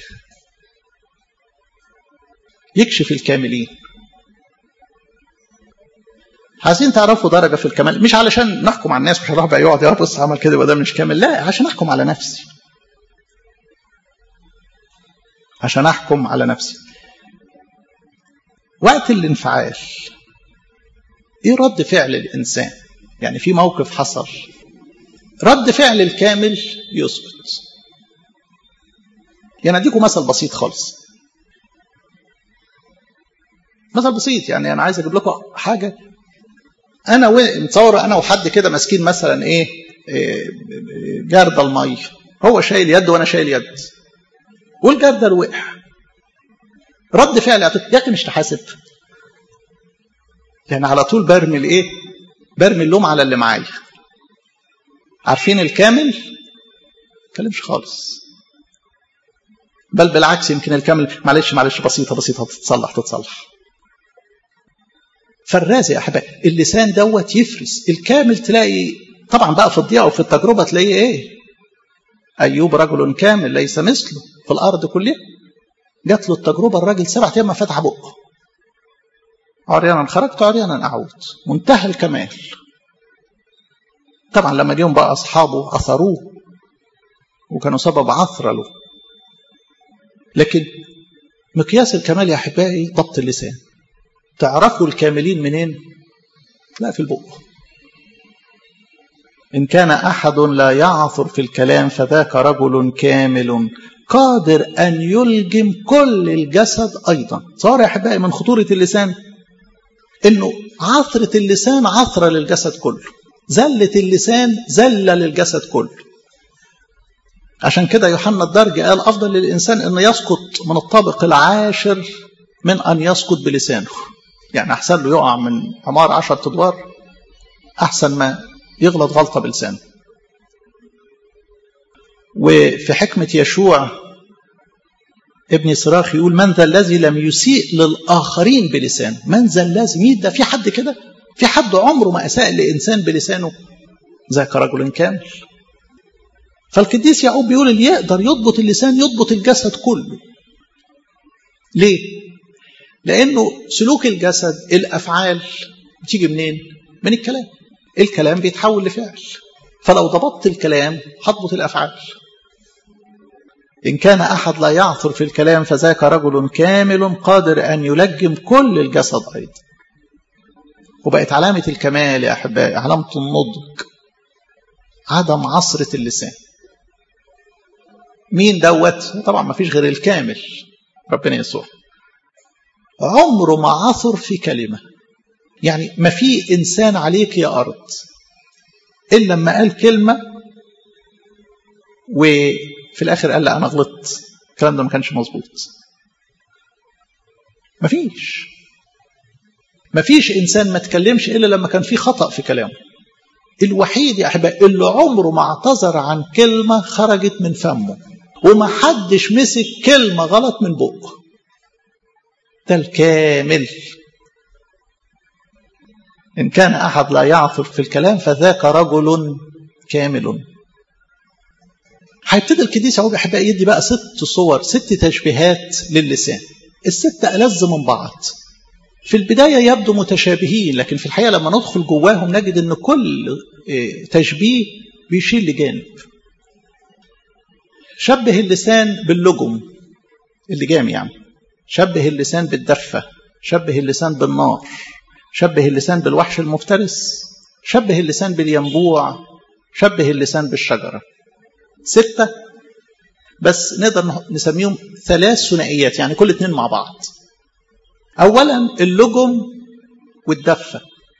S1: يكشف الكاملين عايزين تعرفوا درجة في الكمال مش علشان نحكم على الناس مش هروح بقى يقعد يا بص عمل كده يبقى ده مش كامل لا عشان أحكم على نفسي عشان أحكم على نفسي وقت الانفعال ايه رد فعل الانسان يعني في موقف حصل رد فعل الكامل يسكت يعني اديكم مثل بسيط خالص مثل بسيط يعني انا عايز اجيب لكم حاجه انا متصور انا وحد كده ماسكين مثلا ايه, إيه جرد الميه هو شايل يد وانا شايل يد والجردل وقع رد فعل يا اخي مش تحاسب يعني على طول برمي الايه برمي اللوم على اللي معايا عارفين الكامل كلمش خالص بل بالعكس يمكن الكامل معلش معلش بسيطة بسيطة تتصلح تتصلح فالراز يا أحبائي اللسان دوت يفرس الكامل تلاقي طبعا بقى في الضياء وفي التجربة تلاقيه إيه أيوب رجل كامل ليس مثله في الأرض كلها جات له التجربة الراجل سبع أيام ما فتح بقه عريانا خرجت عريانا أعود منتهى الكمال طبعا لما جيهم بقى أصحابه أثروه وكانوا سبب عثرة له لكن مقياس الكمال يا أحبائي ضبط اللسان تعرفوا الكاملين منين؟ لا في البق إن كان أحد لا يعثر في الكلام فذاك رجل كامل قادر أن يلجم كل الجسد أيضا صار يا أحبائي من خطورة اللسان انه عثرة اللسان عثرة للجسد كله زلة اللسان زلة للجسد كله عشان كده يوحنا الدرج قال أفضل للإنسان أنه يسقط من الطابق العاشر من أن يسقط بلسانه يعني أحسن له يقع من عمار عشر أدوار أحسن ما يغلط غلطة بلسانه وفي حكمة يشوع ابن صراخ يقول من ذا الذي لم يسيء للآخرين بلسانه من ذا الذي مين ده في حد كده في حد عمره ما أساء لإنسان بلسانه ذاك رجل كامل فالقديس يعقوب بيقول اللي يقدر يضبط اللسان يضبط الجسد كله ليه لأنه سلوك الجسد الأفعال بتيجي منين من الكلام الكلام بيتحول لفعل فلو ضبطت الكلام هضبط الأفعال إن كان أحد لا يعثر في الكلام فذاك رجل كامل قادر أن يلجم كل الجسد أيضا وبقت علامة الكمال يا أحبائي علامة النضج عدم عصرة اللسان مين دوت طبعا ما فيش غير الكامل ربنا يسوع عمره ما عثر في كلمة يعني ما في إنسان عليك يا أرض إلا لما قال كلمة وفي الآخر قال لا أنا غلطت الكلام ده ما كانش مظبوط مفيش مفيش إنسان ما تكلمش إلا لما كان في خطأ في كلامه الوحيد يا أحبائي اللي عمره ما اعتذر عن كلمة خرجت من فمه وما حدش مسك كلمة غلط من بقه ده الكامل إن كان أحد لا يعثر في الكلام فذاك رجل كامل هيبتدي القديس يعقوب أحبائي يدي بقى ست صور ست تشبيهات للسان الست ألذ من بعض في البداية يبدو متشابهين لكن في الحقيقة لما ندخل جواهم نجد أن كل تشبيه بيشير لجانب شبه اللسان باللجم اللجام يعني شبه اللسان بالدفة شبه اللسان بالنار شبه اللسان بالوحش المفترس شبه اللسان بالينبوع شبه اللسان بالشجرة ستة بس نقدر نسميهم ثلاث ثنائيات يعني كل اتنين مع بعض أولا اللجم والدفة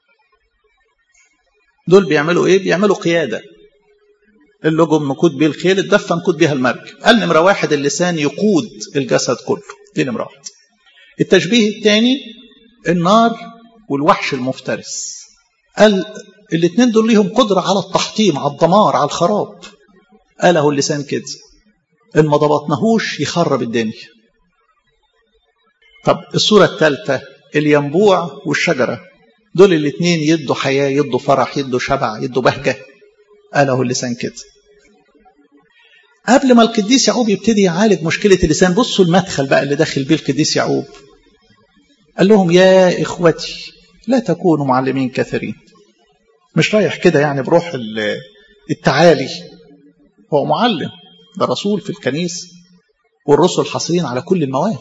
S1: دول بيعملوا ايه بيعملوا قيادة اللجم نقود بيه الخيل الدفة نقود بيها المركب قال نمرة واحد اللسان يقود الجسد كله دي نمرة واحد التشبيه الثاني النار والوحش المفترس قال الاثنين دول ليهم قدرة على التحطيم على الدمار على الخراب قال اهو اللسان كده ان ما ضبطناهوش يخرب الدنيا طب الصورة الثالثة الينبوع والشجرة دول الاثنين يدوا حياة يدوا فرح يدوا شبع يدوا بهجة قال اهو اللسان كده قبل ما القديس يعقوب يبتدي يعالج مشكلة اللسان بصوا المدخل بقى اللي داخل بيه القديس يعقوب قال لهم يا إخوتي لا تكونوا معلمين كثيرين مش رايح كده يعني بروح التعالي هو معلم ده رسول في الكنيسة والرسل حاصلين على كل المواهب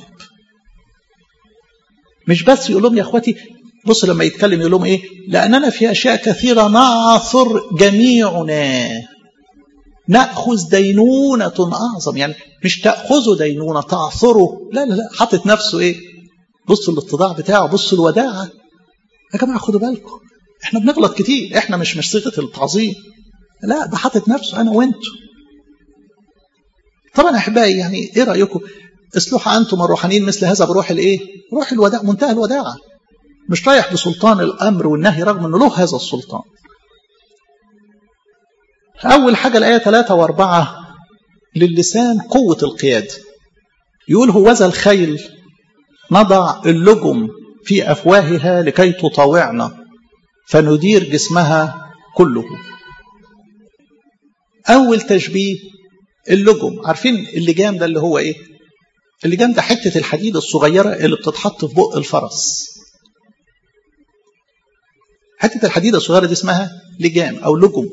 S1: مش بس يقول لهم يا اخواتي بص لما يتكلم يقول لهم ايه لاننا في اشياء كثيره نعثر جميعنا ناخذ دينونه اعظم يعني مش تاخذوا دينونه تعثروا لا لا لا حاطط نفسه ايه بصوا الاتضاع بتاعه بصوا الوداعه يا جماعه خدوا بالكم احنا بنغلط كتير احنا مش مش صيغه التعظيم لا ده حاطط نفسه انا وانتوا طبعا احبائي يعني ايه رايكم اصلحوا انتم الروحانيين مثل هذا بروح الايه روح الوداع منتهى الوداعه مش رايح بسلطان الامر والنهي رغم انه له هذا السلطان اول حاجه الايه 3 و4 للسان قوه القياده يقول هوذا الخيل نضع اللجم في افواهها لكي تطاوعنا فندير جسمها كله اول تشبيه اللجم عارفين اللجام ده اللي هو ايه اللجام ده حته الحديد الصغيره اللي بتتحط في بق الفرس حته الحديد الصغيره دي اسمها لجام او لجم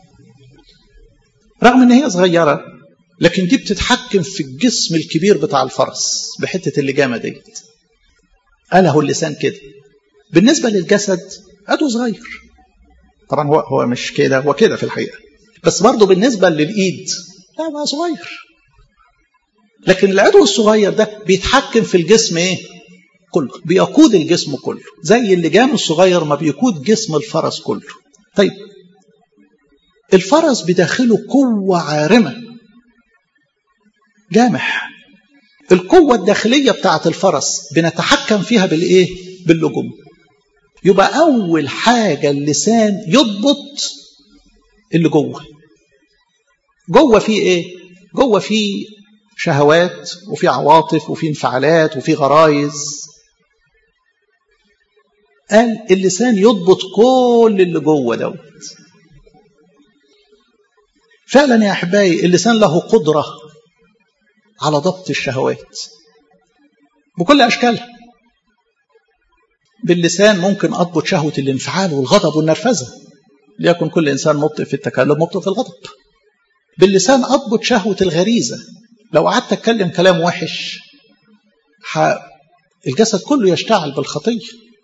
S1: رغم ان هي صغيره لكن دي بتتحكم في الجسم الكبير بتاع الفرس بحته اللجامه ديت قاله اللسان كده بالنسبه للجسد ادو صغير طبعا هو هو مش كده هو كده في الحقيقه بس برضه بالنسبه للايد لا ما صغير لكن العضو الصغير ده بيتحكم في الجسم ايه كله بيقود الجسم كله زي اللجام الصغير ما بيقود جسم الفرس كله طيب الفرس بداخله قوة عارمة جامح القوة الداخلية بتاعة الفرس بنتحكم فيها بالإيه؟ باللجوم يبقى أول حاجة اللسان يضبط اللي جوه جوه فيه إيه؟ جوه فيه شهوات وفي عواطف وفي انفعالات وفي غرايز قال اللسان يضبط كل اللي جوه دوت فعلا يا احبائي اللسان له قدره على ضبط الشهوات بكل اشكالها باللسان ممكن اضبط شهوه الانفعال والغضب والنرفزه ليكن كل انسان مبطئ في التكلم مبطئ في الغضب باللسان اضبط شهوه الغريزه لو قعدت اتكلم كلام وحش ح... الجسد كله يشتعل بالخطيه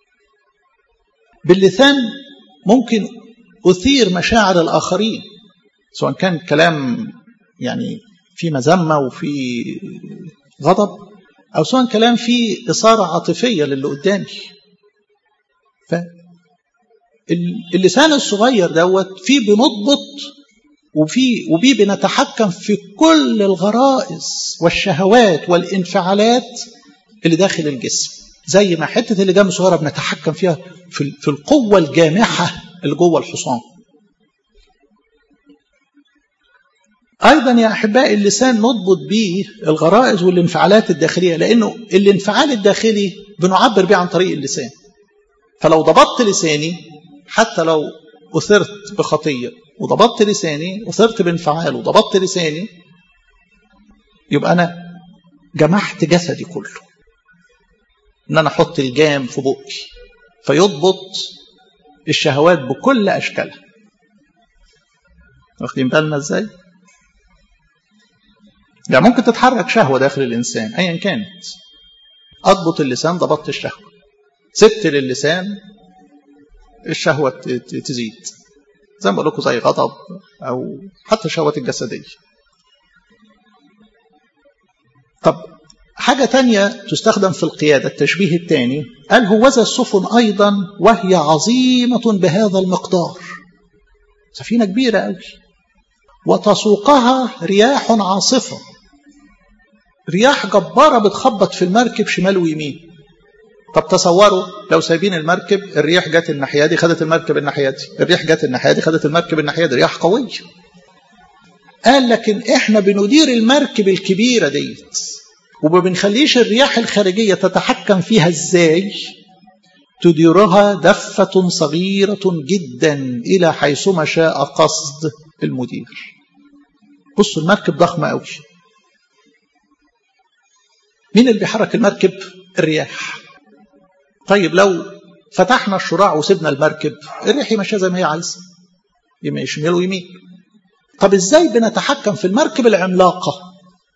S1: باللسان ممكن اثير مشاعر الاخرين سواء كان كلام يعني في مذمه وفي غضب أو سواء كلام فيه إثارة عاطفية للي قدامي فاللسان الصغير دوت فيه بنضبط وفي وبيه بنتحكم في كل الغرائز والشهوات والانفعالات اللي داخل الجسم زي ما حته اللجام الصغيره بنتحكم فيها في في القوه الجامحه اللي جوه الحصان ايضا يا احبائي اللسان نضبط بيه الغرائز والانفعالات الداخليه لانه الانفعال الداخلي بنعبر بيه عن طريق اللسان فلو ضبطت لساني حتى لو اثرت بخطيه وضبطت لساني اثرت بانفعال وضبطت لساني يبقى انا جمعت جسدي كله ان انا احط الجام في بقي فيضبط الشهوات بكل اشكالها واخدين بالنا ازاي يعني ممكن تتحرك شهوه داخل الانسان ايا كانت اضبط اللسان ضبطت الشهوه سبت للسان الشهوه تزيد زي ما بقول لكم زي غضب او حتى الشهوات الجسديه طب حاجة تانية تستخدم في القيادة التشبيه الثاني قال هوذا السفن أيضا وهي عظيمة بهذا المقدار سفينة كبيرة أوي وتسوقها رياح عاصفة رياح جبارة بتخبط في المركب شمال ويمين طب تصوروا لو سايبين المركب الرياح جت الناحية دي خدت المركب الناحية دي الرياح جت الناحية دي خدت المركب الناحية دي رياح قوية قال لكن احنا بندير المركب الكبيرة ديت وما بنخليش الرياح الخارجية تتحكم فيها ازاي تديرها دفة صغيرة جدا إلى حيثما شاء قصد المدير بصوا المركب ضخمة قوي مين اللي بيحرك المركب الرياح طيب لو فتحنا الشراع وسيبنا المركب الريح ماشيه زي ما هي عايزه يمين شمال ويمين طب ازاي بنتحكم في المركب العملاقه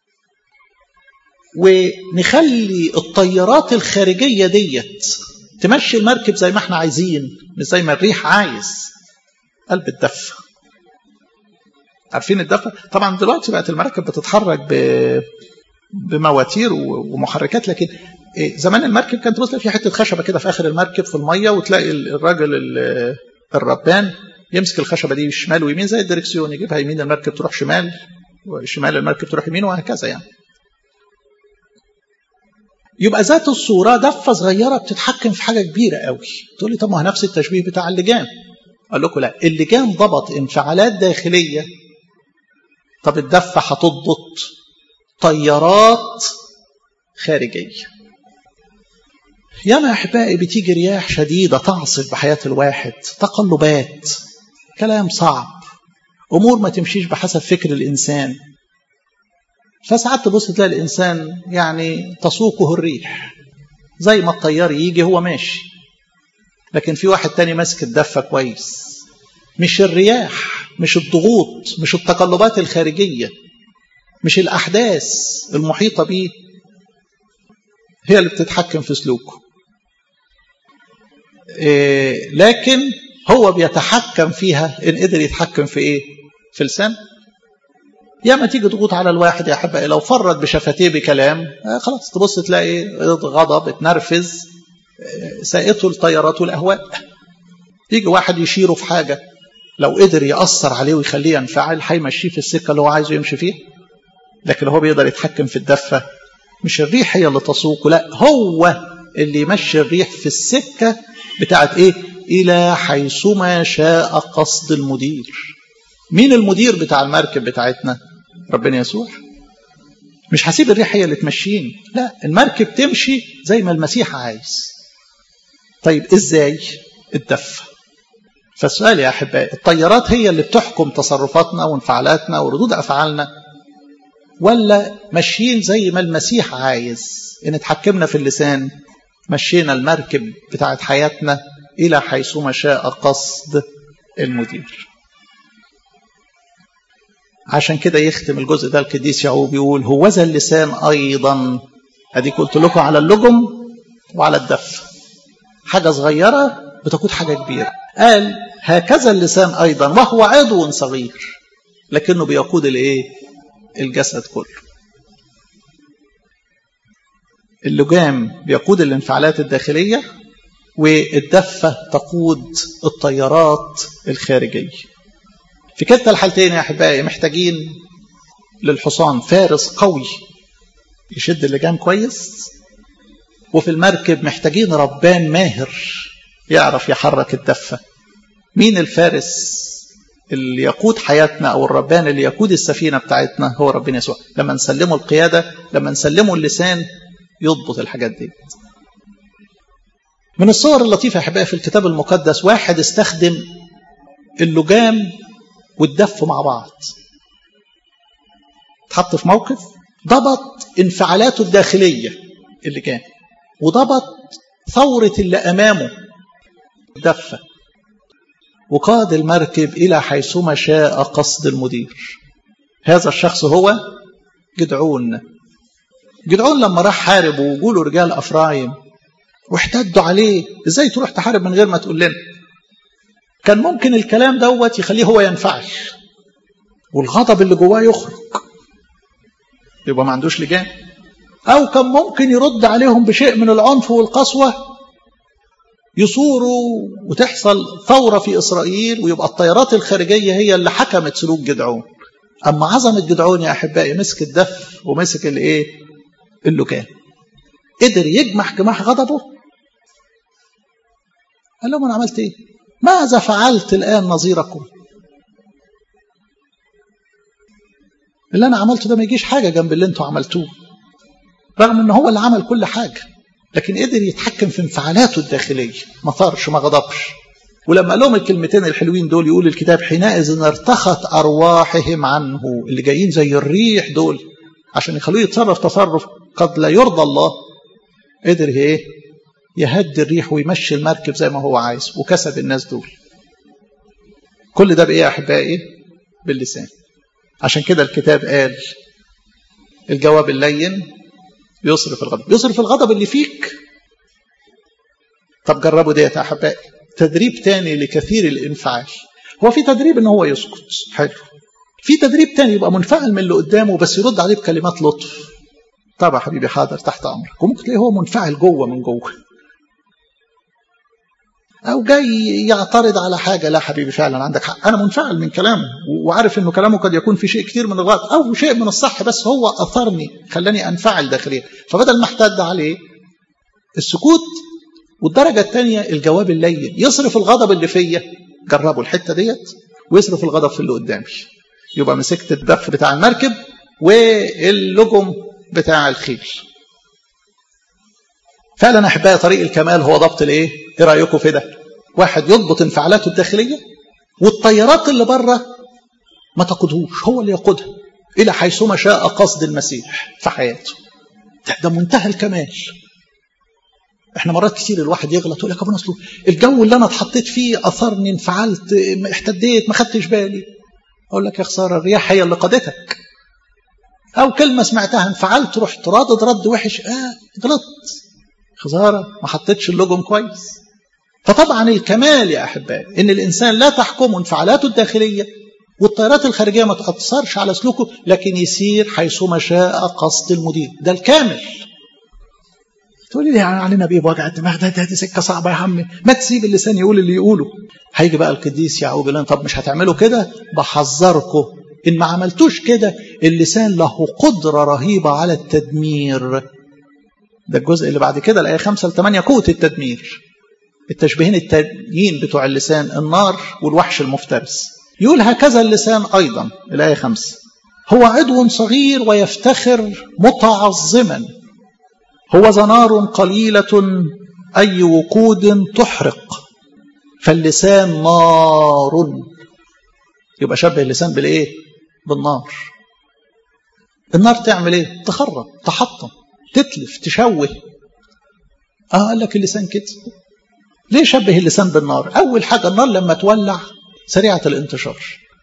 S1: ونخلي الطيارات الخارجيه ديت تمشي المركب زي ما احنا عايزين مش زي ما الريح عايز قلب الدفه عارفين الدفه طبعا دلوقتي بقت المراكب بتتحرك ب بمواتير ومحركات لكن زمان المركب كانت تبص في حته خشبه كده في اخر المركب في الميه وتلاقي الراجل الربان يمسك الخشبه دي شمال ويمين زي الدركسيون يجيبها يمين المركب تروح شمال وشمال المركب تروح يمين وهكذا يعني يبقى ذات الصوره دفه صغيره بتتحكم في حاجه كبيره قوي تقول لي طب ما هو نفس التشبيه بتاع اللجام اقول لكم لا اللجام ضبط انفعالات داخليه طب الدفه هتضبط طيارات خارجيه ياما احبائي بتيجي رياح شديده تعصف بحياه الواحد تقلبات كلام صعب امور ما تمشيش بحسب فكر الانسان فساعات تبص تلاقي الانسان يعني تسوقه الريح زي ما الطيار يجي هو ماشي لكن في واحد تاني ماسك الدفه كويس مش الرياح مش الضغوط مش التقلبات الخارجيه مش الاحداث المحيطه بيه هي اللي بتتحكم في سلوكه إيه لكن هو بيتحكم فيها ان قدر يتحكم في ايه في لسان يا ما تيجي تضغط على الواحد يا احبائي لو فرد بشفتيه بكلام آه خلاص تبص تلاقي غضب اتنرفز آه سائته الطيارات والاهواء يجي واحد يشيره في حاجه لو قدر ياثر عليه ويخليه ينفعل هيمشيه في السكه اللي هو عايزه يمشي فيها لكن هو بيقدر يتحكم في الدفه مش الريح هي اللي تسوقه لا هو اللي يمشي الريح في السكه بتاعت ايه الى حيثما شاء قصد المدير مين المدير بتاع المركب بتاعتنا ربنا يسوع مش هسيب الريح هي اللي تمشيني لا المركب تمشي زي ما المسيح عايز طيب ازاي الدفه فالسؤال يا احبائي الطيارات هي اللي بتحكم تصرفاتنا وانفعالاتنا وردود افعالنا ولا ماشيين زي ما المسيح عايز ان اتحكمنا في اللسان مشينا المركب بتاعت حياتنا الى حيثما شاء قصد المدير عشان كده يختم الجزء ده القديس يعقوب يقول هوذا اللسان ايضا اديك قلت لكم على اللجم وعلى الدف حاجه صغيره بتقود حاجه كبيره قال هكذا اللسان ايضا وهو عضو صغير لكنه بيقود الايه الجسد كله اللجام بيقود الانفعالات الداخلية والدفة تقود التيارات الخارجية في كلتا الحالتين يا أحبائي محتاجين للحصان فارس قوي يشد اللجام كويس وفي المركب محتاجين ربان ماهر يعرف يحرك الدفة مين الفارس اللي يقود حياتنا أو الربان اللي يقود السفينة بتاعتنا هو ربنا يسوع لما نسلمه القيادة لما نسلمه اللسان يضبط الحاجات دي من الصور اللطيفة يا أحبائي في الكتاب المقدس واحد استخدم اللجام والدف مع بعض اتحط في موقف ضبط انفعالاته الداخلية اللي كان وضبط ثورة اللي أمامه دفة وقاد المركب إلى حيثما شاء قصد المدير هذا الشخص هو جدعون جدعون لما راح حارب وجوله رجال أفرايم واحتدوا عليه ازاي تروح تحارب من غير ما تقول لنا كان ممكن الكلام دوت يخليه هو ينفعل والغضب اللي جواه يخرج يبقى ما عندوش لجان او كان ممكن يرد عليهم بشيء من العنف والقسوه يصوروا وتحصل ثوره في اسرائيل ويبقى الطيارات الخارجيه هي اللي حكمت سلوك جدعون اما عظمه جدعون يا احبائي مسك الدف ومسك الايه اللجان قدر يجمع جماح غضبه قال لهم انا عملت ايه ماذا فعلت الان نظيركم اللي انا عملته ده ما يجيش حاجه جنب اللي انتوا عملتوه رغم ان هو اللي عمل كل حاجه لكن قدر يتحكم في انفعالاته الداخليه ما طارش ما غضبش ولما قال لهم الكلمتين الحلوين دول يقول الكتاب حينئذ ارتخت ارواحهم عنه اللي جايين زي الريح دول عشان يخلوه يتصرف تصرف قد لا يرضى الله قدر ايه يهدي الريح ويمشي المركب زي ما هو عايز وكسب الناس دول كل ده بايه يا احبائي باللسان عشان كده الكتاب قال الجواب اللين يصرف الغضب يصرف الغضب اللي فيك طب جربوا ديت يا احبائي تدريب تاني لكثير الانفعال هو في تدريب ان هو يسكت حلو في تدريب تاني يبقى منفعل من اللي قدامه بس يرد عليه بكلمات لطف طب يا حبيبي حاضر تحت امرك وممكن تلاقيه هو منفعل جوه من جوه او جاي يعترض على حاجه لا حبيبي فعلا عندك حق انا منفعل من كلامه وعارف انه كلامه قد يكون في شيء كتير من الغلط او شيء من الصح بس هو اثرني خلاني انفعل داخليا فبدل ما احتد عليه السكوت والدرجه الثانيه الجواب اللين يصرف الغضب اللي فيا جربوا الحته ديت ويصرف الغضب في اللي قدامي يبقى مسكت الدف بتاع المركب واللجم بتاع الخيل فعلا احبائي طريق الكمال هو ضبط الايه ايه رايكم في ده واحد يضبط انفعالاته الداخليه والطيارات اللي بره ما تقودهوش هو اللي يقودها الى حيثما شاء قصد المسيح في حياته ده, ده منتهى الكمال احنا مرات كتير الواحد يغلط يقول لك ابو اصله الجو اللي انا اتحطيت فيه اثرني انفعلت احتديت ما خدتش بالي اقول لك يا خساره الرياح هي اللي قادتك او كلمه سمعتها انفعلت رحت رادد رد وحش اه غلطت خساره ما حطيتش اللوجم كويس فطبعا الكمال يا احبائي ان الانسان لا تحكمه انفعالاته الداخليه والطيارات الخارجيه ما تاثرش على سلوكه لكن يسير حيثما شاء قصد المدير ده الكامل تقولي لي يعني علينا بايه بوجع الدماغ ده, ده دي سكه صعبه يا عمي ما تسيب اللسان يقول اللي يقوله هيجي بقى القديس يعقوب يقول طب مش هتعملوا كده بحذركم ان ما عملتوش كده اللسان له قدره رهيبه على التدمير ده الجزء اللي بعد كده الايه 5 ل 8 قوه التدمير التشبيهين التانيين بتوع اللسان النار والوحش المفترس يقول هكذا اللسان ايضا الايه 5 هو عضو صغير ويفتخر متعظما هو زنار قليلة أي وقود تحرق فاللسان نار يبقى شبه اللسان بالإيه؟ بالنار النار تعمل إيه؟ تخرب تحطم تتلف تشوه اه قال لك اللسان كده ليه شبه اللسان بالنار اول حاجه النار لما تولع سريعه الانتشار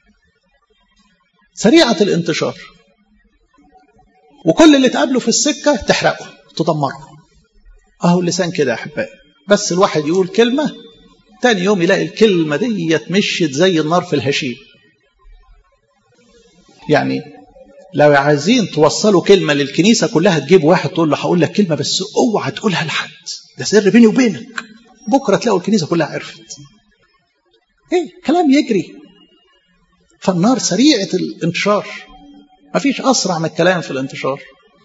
S1: سريعه الانتشار وكل اللي تقابله في السكه تحرقه تدمره اهو اللسان كده يا احبائي بس الواحد يقول كلمه تاني يوم يلاقي الكلمه ديت مشيت زي النار في الهشيم يعني لو عايزين توصلوا كلمة للكنيسة كلها تجيب واحد تقول له هقول لك كلمة بس اوعى تقولها لحد ده سر بيني وبينك بكرة تلاقوا الكنيسة كلها عرفت ايه كلام يجري فالنار سريعة الانتشار مفيش أسرع من الكلام في الانتشار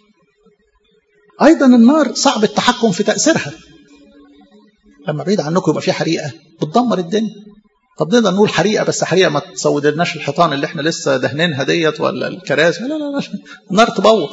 S1: أيضا النار صعب التحكم في تأثيرها لما بعيد عنكم يبقى في حريقة بتدمر الدنيا طب نقدر نقول حريقة بس حريقة ما تسودلناش الحيطان اللي احنا لسه دهنينها ديت ولا الكراسي لا لا لا النار تبوظ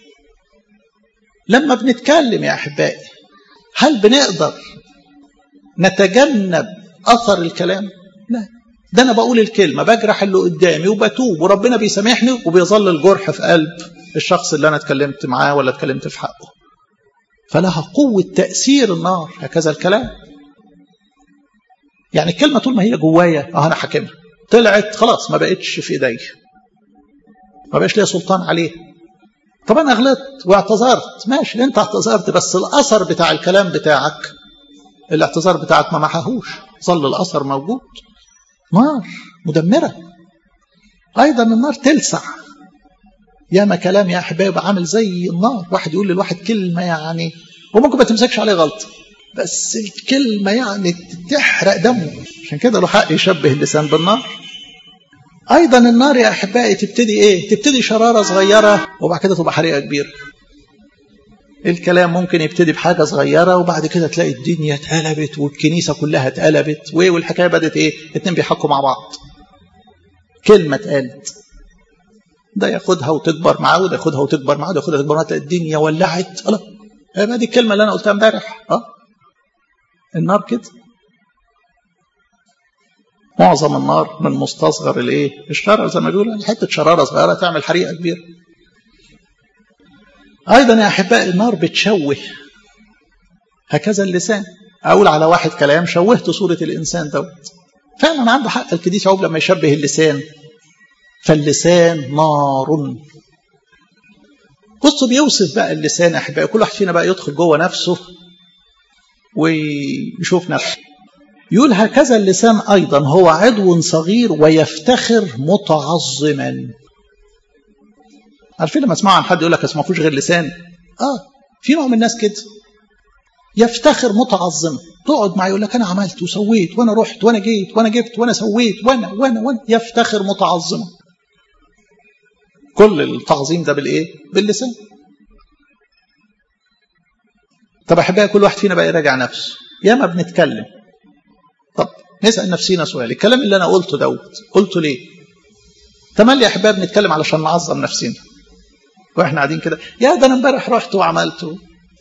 S1: لما بنتكلم يا أحبائي هل بنقدر نتجنب أثر الكلام؟ لا ده أنا بقول الكلمة بجرح اللي قدامي وبتوب وربنا بيسامحني وبيظل الجرح في قلب الشخص اللي أنا اتكلمت معاه ولا اتكلمت في حقه فلها قوة تأثير النار هكذا الكلام يعني الكلمة طول ما هي جوايا اه أنا حاكمها طلعت خلاص ما بقتش في إيدي ما بقاش ليا سلطان عليه طب أنا غلطت واعتذرت ماشي أنت اعتذرت بس الأثر بتاع الكلام بتاعك الاعتذار بتاعك ما محاهوش ظل الأثر موجود نار مدمرة أيضا النار تلسع ياما كلام يا أحباب عامل زي النار واحد يقول للواحد كلمة يعني وممكن ما تمسكش عليه غلطة بس الكلمة يعني تحرق دمه عشان كده له حق يشبه اللسان بالنار أيضا النار يا أحبائي تبتدي إيه؟ تبتدي شرارة صغيرة وبعد كده تبقى حريقة كبيرة الكلام ممكن يبتدي بحاجة صغيرة وبعد كده تلاقي الدنيا اتقلبت والكنيسة كلها اتقلبت والحكاية بدت إيه؟ اتنين بيحكوا مع بعض كلمة اتقالت ده ياخدها وتكبر معاه وده ياخدها وتكبر معاه وده ياخدها وتكبر معاه تلاقي الدنيا ولعت الله ما دي الكلمة اللي أنا قلتها امبارح اه النار كده معظم النار من مستصغر الايه الشرر زي ما بيقولوا حته شراره صغيره تعمل حريقه كبيره ايضا يا احبائي النار بتشوه هكذا اللسان اقول على واحد كلام شوهت صوره الانسان دوت فعلا عنده حق القديس يعقوب لما يشبه اللسان فاللسان نار بصوا بيوصف بقى اللسان احبائي كل واحد فينا بقى يدخل جوه نفسه ويشوف نفسه يقول هكذا اللسان أيضا هو عضو صغير ويفتخر متعظما عارفين لما اسمعوا عن حد يقول لك ما فيش غير لسان اه في نوع من الناس كده يفتخر متعظما تقعد معي يقول لك انا عملت وسويت وانا رحت وانا جيت وانا جبت وانا سويت وانا وانا وانا يفتخر متعظما كل التعظيم ده بالايه باللسان طب احبائي كل واحد فينا بقى يراجع نفسه ياما بنتكلم طب نسال نفسينا سؤال الكلام اللي انا قلته دوت قلته ليه تملي يا احبائي بنتكلم علشان نعظم نفسنا واحنا قاعدين كده يا ده انا امبارح رحت وعملت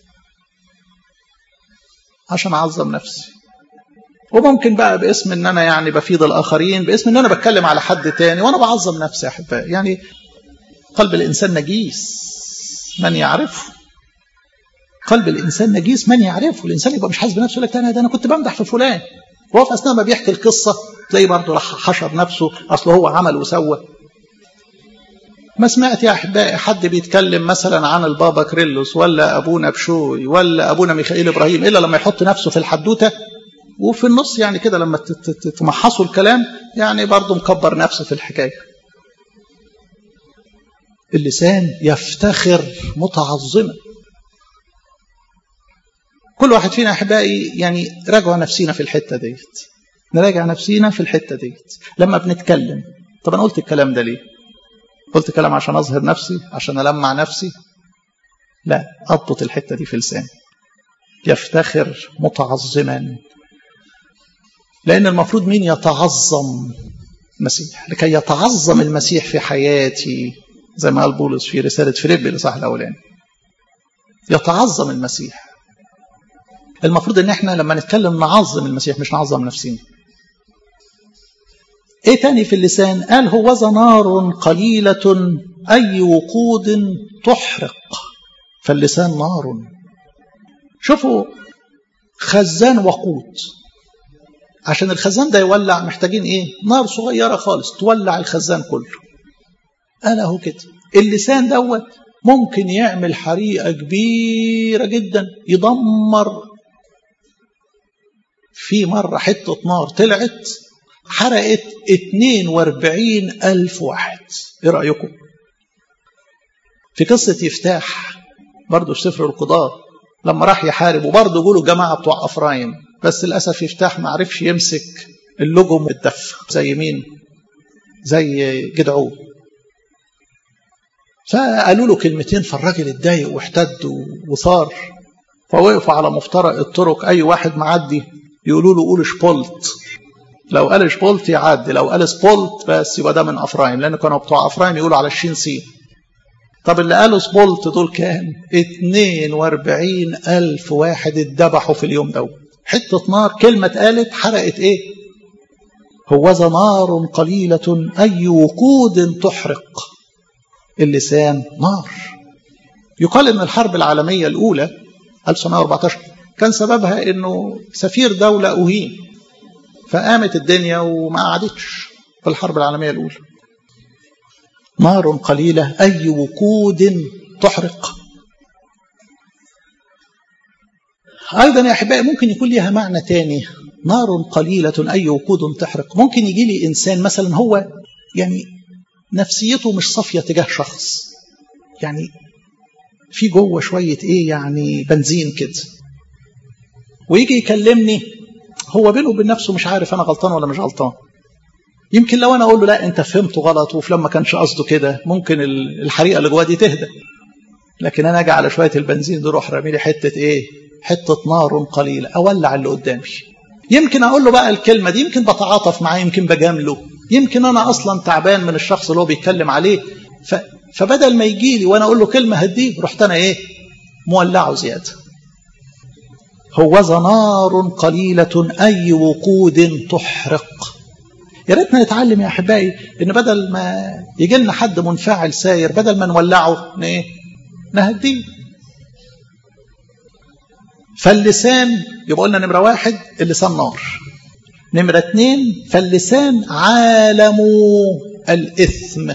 S1: عشان اعظم نفسي وممكن بقى باسم ان انا يعني بفيض الاخرين باسم ان انا بتكلم على حد تاني وانا بعظم نفسي يا احبائي يعني قلب الانسان نجيس من يعرفه قلب الانسان نجيس من يعرفه الانسان يبقى مش حاسس بنفسه لك انا ده انا كنت بمدح في فلان وهو في اثناء ما بيحكي القصه تلاقيه برضه حشر نفسه اصل هو عمل وسوى ما سمعت يا احبائي حد بيتكلم مثلا عن البابا كريلوس ولا ابونا بشوي ولا ابونا ميخائيل ابراهيم الا لما يحط نفسه في الحدوته وفي النص يعني كده لما تمحصوا الكلام يعني برضه مكبر نفسه في الحكايه اللسان يفتخر متعظما كل واحد فينا احبائي يعني راجعوا نفسينا في الحته ديت نراجع نفسينا في الحته ديت لما بنتكلم طب انا قلت الكلام ده ليه قلت كلام عشان اظهر نفسي عشان المع نفسي لا اضبط الحته دي في لساني يفتخر متعظما لان المفروض مين يتعظم المسيح لكي يتعظم المسيح في حياتي زي ما قال بولس في رساله فيليبي الاصحاح الاولاني يتعظم المسيح المفروض ان احنا لما نتكلم نعظم المسيح مش نعظم نفسنا ايه تاني في اللسان قال هو نار قليلة اي وقود تحرق فاللسان نار شوفوا خزان وقود عشان الخزان ده يولع محتاجين ايه نار صغيرة خالص تولع الخزان كله قال اهو كده اللسان دوت ممكن يعمل حريقة كبيرة جدا يدمر في مرة حتة نار طلعت حرقت 42 ألف واحد إيه رأيكم في قصة يفتاح برضه في سفر القضاء لما راح يحارب وبرضه يقولوا جماعة بتوع أفرايم بس للأسف يفتاح ما عرفش يمسك اللجم الدف زي مين زي جدعون فقالوا له كلمتين فالراجل اتضايق واحتد وثار فوقفوا على مفترق الطرق اي واحد معدي يقولوا له قول شبولت لو قال شبولت يعدي لو قال سبولت بس يبقى ده من افرايم لان كانوا بتوع افرايم يقولوا على الشين سين طب اللي قالوا سبولت دول كام 42 ألف واحد اتذبحوا في اليوم ده حتة نار كلمة اتقالت حرقت ايه هوذا نار قليلة أي وقود تحرق اللسان نار يقال ان الحرب العالمية الأولى 1914 كان سببها انه سفير دولة أهين فقامت الدنيا وما قعدتش في الحرب العالمية الأولى نار قليلة أي وقود تحرق أيضا يا أحبائي ممكن يكون لها معنى تاني نار قليلة أي وقود تحرق ممكن يجي لي إنسان مثلا هو يعني نفسيته مش صافية تجاه شخص يعني في جوه شوية إيه يعني بنزين كده ويجي يكلمني هو بينه وبين نفسه مش عارف أنا غلطان ولا مش غلطان يمكن لو أنا أقول له لا أنت فهمته غلط وفلان ما كانش قصده كده ممكن الحريقة اللي جواه دي تهدى لكن أنا أجي على شوية البنزين دول أروح رامي لي حتة إيه حتة نار قليلة أولع اللي قدامي يمكن أقول له بقى الكلمة دي يمكن بتعاطف معاه يمكن بجامله يمكن أنا أصلا تعبان من الشخص اللي هو بيتكلم عليه ف... فبدل ما يجي لي وأنا أقول له كلمة هديه رحت أنا إيه مولعه زيادة هوذا نار قليلة أي وقود تحرق يا ريتنا نتعلم يا أحبائي إن بدل ما يجي لنا حد منفعل ساير بدل ما نولعه إيه نهديه فاللسان يبقى قلنا نمرة واحد اللسان نار نمرة اتنين فاللسان عالم الإثم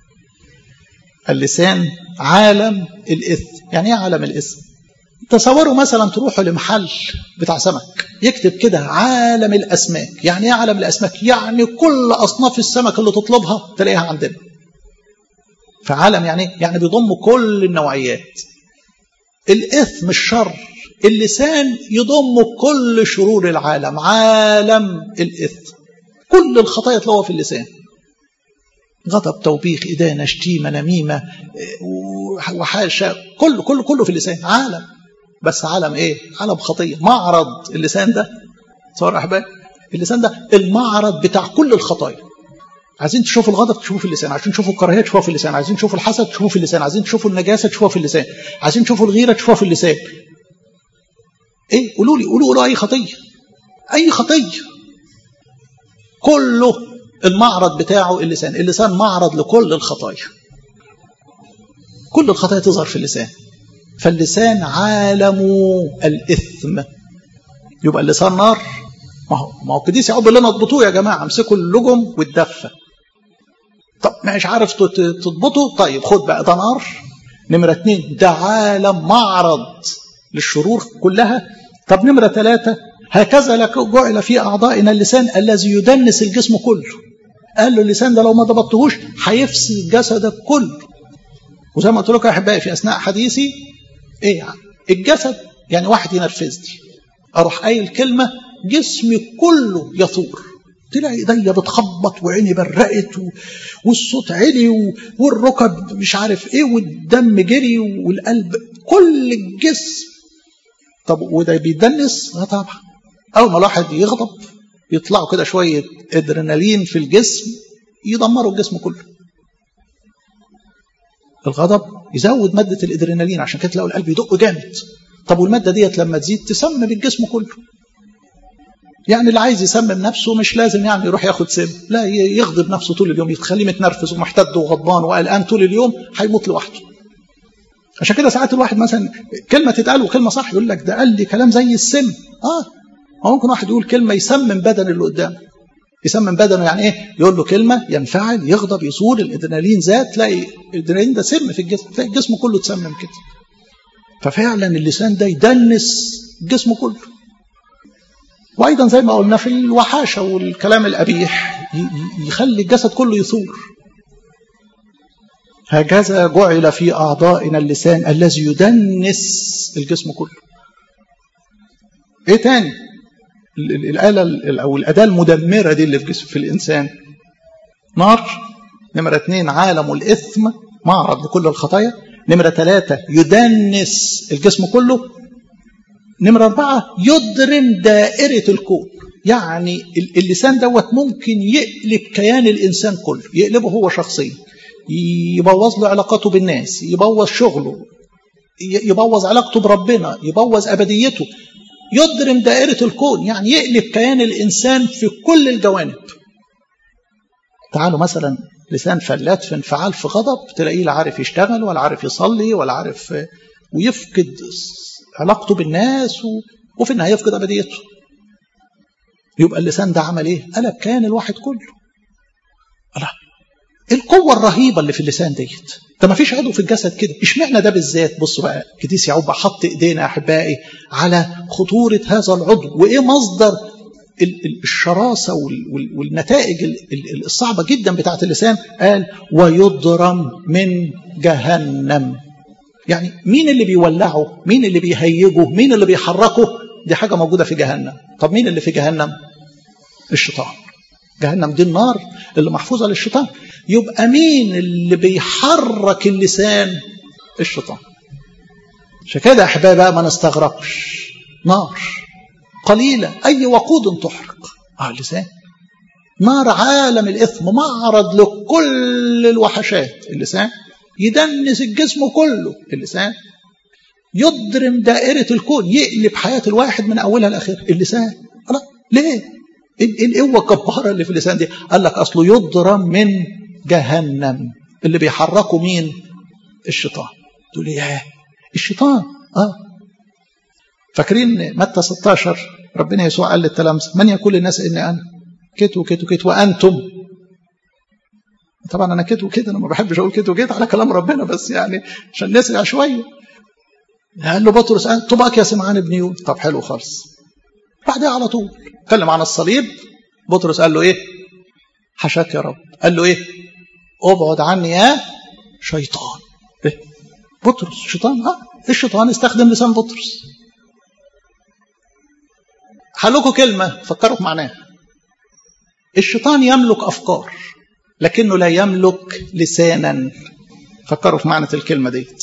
S1: اللسان عالم الإثم يعني ايه عالم الإثم تصوروا مثلا تروحوا لمحل بتاع سمك يكتب كده عالم الأسماك يعني ايه عالم الأسماك يعني كل أصناف السمك اللي تطلبها تلاقيها عندنا فعالم يعني يعني بيضم كل النوعيات الإثم الشر اللسان يضم كل شرور العالم عالم الإثم كل الخطايا تلاقوها في اللسان غضب توبيخ إدانة شتيمة نميمة وحاشا كله كله كله في اللسان عالم بس عالم إيه عالم خطية معرض اللسان ده صور أحباب اللسان ده المعرض بتاع كل الخطايا عايزين تشوفوا الغضب تشوفوا في اللسان عايزين تشوفوا الكراهيه تشوفوها في اللسان عايزين تشوفوا الحسد تشوفوا في اللسان عايزين تشوفوا النجاسه تشوفوها في اللسان عايزين تشوفوا الغيره تشوفوها في اللسان ايه قولوا لي قولوا قولوا اي خطيه اي خطيه كله المعرض بتاعه اللسان اللسان معرض لكل الخطايا كل الخطايا تظهر في اللسان فاللسان عالم الاثم يبقى اللسان نار ما هو ما هو القديس يعقوب لنا اضبطوه يا جماعه امسكوا اللجم والدفه طب مش عارف تضبطه طيب خد بقى ده نار نمره اتنين ده عالم معرض للشرور كلها طب نمرة ثلاثة هكذا لك جعل في أعضائنا اللسان الذي يدنس الجسم كله قال له اللسان ده لو ما ضبطتهوش هيفسد جسدك كله وزي ما قلت لكم يا أحبائي في أثناء حديثي إيه الجسد يعني واحد ينرفزني أروح قايل كلمة جسمي كله يثور تلاقي ايديا بتخبط وعيني برقت والصوت علي والركب مش عارف ايه والدم جري والقلب كل الجسم طب وده بيدنس؟ اه طبعا اول ما الواحد يغضب يطلعوا كده شويه ادرينالين في الجسم يدمروا الجسم كله الغضب يزود ماده الادرينالين عشان كده تلاقوا القلب يدق جامد طب والماده ديت لما تزيد تسمم الجسم كله يعني اللي عايز يسمم نفسه مش لازم يعني يروح ياخد سم لا يغضب نفسه طول اليوم يخليه متنرفز ومحتد وغضبان وقلقان طول اليوم هيموت لوحده عشان كده ساعات الواحد مثلا كلمه تتقال وكلمه صح يقول لك ده قال لي كلام زي السم اه هو ممكن واحد يقول كلمه يسمم بدن اللي قدامه يسمم بدنه يعني ايه يقول له كلمه ينفعل يغضب يصور الادرينالين زاد تلاقي الادرينالين ده سم في الجسم تلاقي الجسم كله اتسمم كده ففعلا اللسان ده يدنس الجسم كله وايضا زي ما قلنا في الوحاشه والكلام القبيح يخلي الجسد كله يثور هكذا جعل في أعضائنا اللسان الذي يدنس الجسم كله ايه تاني الآلة أو الأداة المدمرة دي اللي في جسم في الإنسان نار نمرة اثنين عالم الإثم معرض لكل الخطايا نمرة ثلاثة يدنس الجسم كله نمرة أربعة يضرم دائرة الكون يعني اللسان دوت ممكن يقلب كيان الإنسان كله يقلبه هو شخصيا يبوظ له علاقاته بالناس يبوظ شغله يبوظ علاقته بربنا يبوظ أبديته يضرم دائرة الكون يعني يقلب كيان الإنسان في كل الجوانب تعالوا مثلا لسان فلات في انفعال في غضب تلاقيه لا عارف يشتغل ولا عارف يصلي ولا عارف ويفقد علاقته بالناس و... وفي النهاية يفقد أبديته يبقى اللسان ده عمل ايه قلب كيان الواحد كله الله القوة الرهيبة اللي في اللسان ديت ده ما فيش عضو في الجسد كده اشمعنى ده بالذات بصوا بقى كديس يعقوب حط ايدينا يا احبائي على خطورة هذا العضو وايه مصدر الشراسة والنتائج الصعبة جدا بتاعت اللسان قال ويضرم من جهنم يعني مين اللي بيولعه مين اللي بيهيجه مين اللي بيحركه دي حاجة موجودة في جهنم طب مين اللي في جهنم الشيطان جهنم دي النار اللي محفوظة للشيطان يبقى مين اللي بيحرك اللسان الشيطان عشان كده يا احبائي بقى ما نستغربش نار قليلة أي وقود تحرق آه اللسان نار عالم الإثم معرض لكل الوحشات اللسان يدنس الجسم كله اللسان يضرم دائرة الكون يقلب حياة الواحد من أولها لآخرها اللسان لا ليه؟ ايه القوة الجبارة اللي في اللسان دي؟ قال لك أصله يضرم من جهنم اللي بيحركه مين؟ الشيطان تقول ياه الشيطان اه فاكرين متى 16 ربنا يسوع قال للتلامذة من يقول للناس اني انا كت وكت وكت وانتم طبعا انا كت وكت انا ما بحبش اقول كت وكت على كلام ربنا بس يعني عشان نسرع شويه قال له بطرس طباك يا سمعان ابن يون طب حلو خالص بعدها على طول اتكلم عن الصليب بطرس قال له ايه حشاك يا رب قال له ايه ابعد عني يا شيطان إيه؟ بطرس شيطان ها الشيطان استخدم لسان بطرس هلكوا كلمة فكروا في معناها الشيطان يملك أفكار لكنه لا يملك لسانا فكروا في معنى الكلمة ديت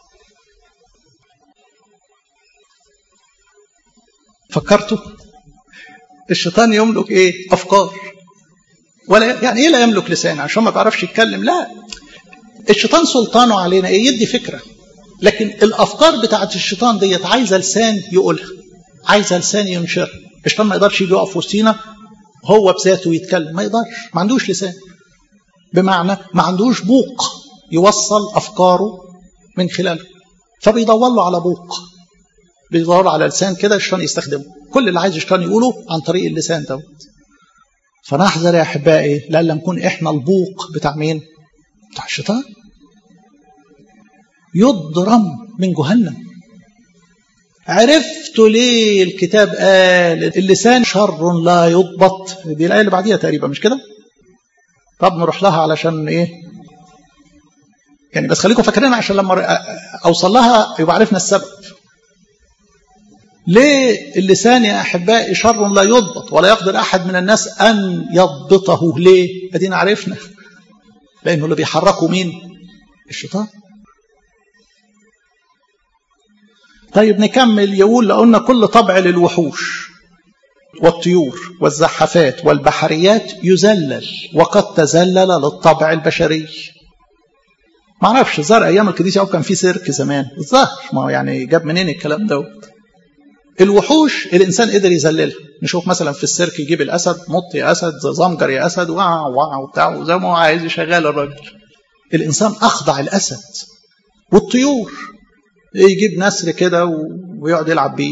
S1: فكرتوا الشيطان يملك ايه افكار ولا يعني ايه لا يملك لسان عشان ما بيعرفش يتكلم لا الشيطان سلطانه علينا ايه يدي فكره لكن الافكار بتاعت الشيطان ديت عايزه لسان يقولها عايزه لسان ينشرها الشيطان ما يقدرش يجي يقف وسطينا هو بذاته يتكلم ما يقدرش ما عندوش لسان بمعنى ما عندوش بوق يوصل افكاره من خلاله فبيدور له على بوق بيدور على لسان كده الشيطان يستخدمه كل اللي عايز الشيطان يقوله عن طريق اللسان دوت فنحذر يا احبائي لألا نكون احنا البوق بتاع مين بتاع الشيطان يضرم من جهنم عرفت ليه الكتاب قال اللسان شر لا يضبط دي الآية اللي بعديها تقريبا مش كده طب نروح لها علشان ايه يعني بس خليكم فاكرين عشان لما اوصل لها يبقى عرفنا السبب ليه اللسان يا احبائي شر لا يضبط ولا يقدر احد من الناس ان يضبطه ليه ادينا عرفنا لانه اللي بيحركه مين الشيطان طيب نكمل يقول لو قلنا كل طبع للوحوش والطيور والزحافات والبحريات يذلل وقد تذلل للطبع البشري ما اعرفش ظهر ايام القديس يعقوب كان في سيرك زمان الظاهر ما هو يعني جاب منين الكلام دوت الوحوش الانسان قدر يذللها نشوف مثلا في السيرك يجيب الاسد مط يا اسد زمجر يا اسد وع وع وبتاع زي ما هو عايز يشغل الراجل الانسان اخضع الاسد والطيور يجيب نسر كده ويقعد يلعب بيه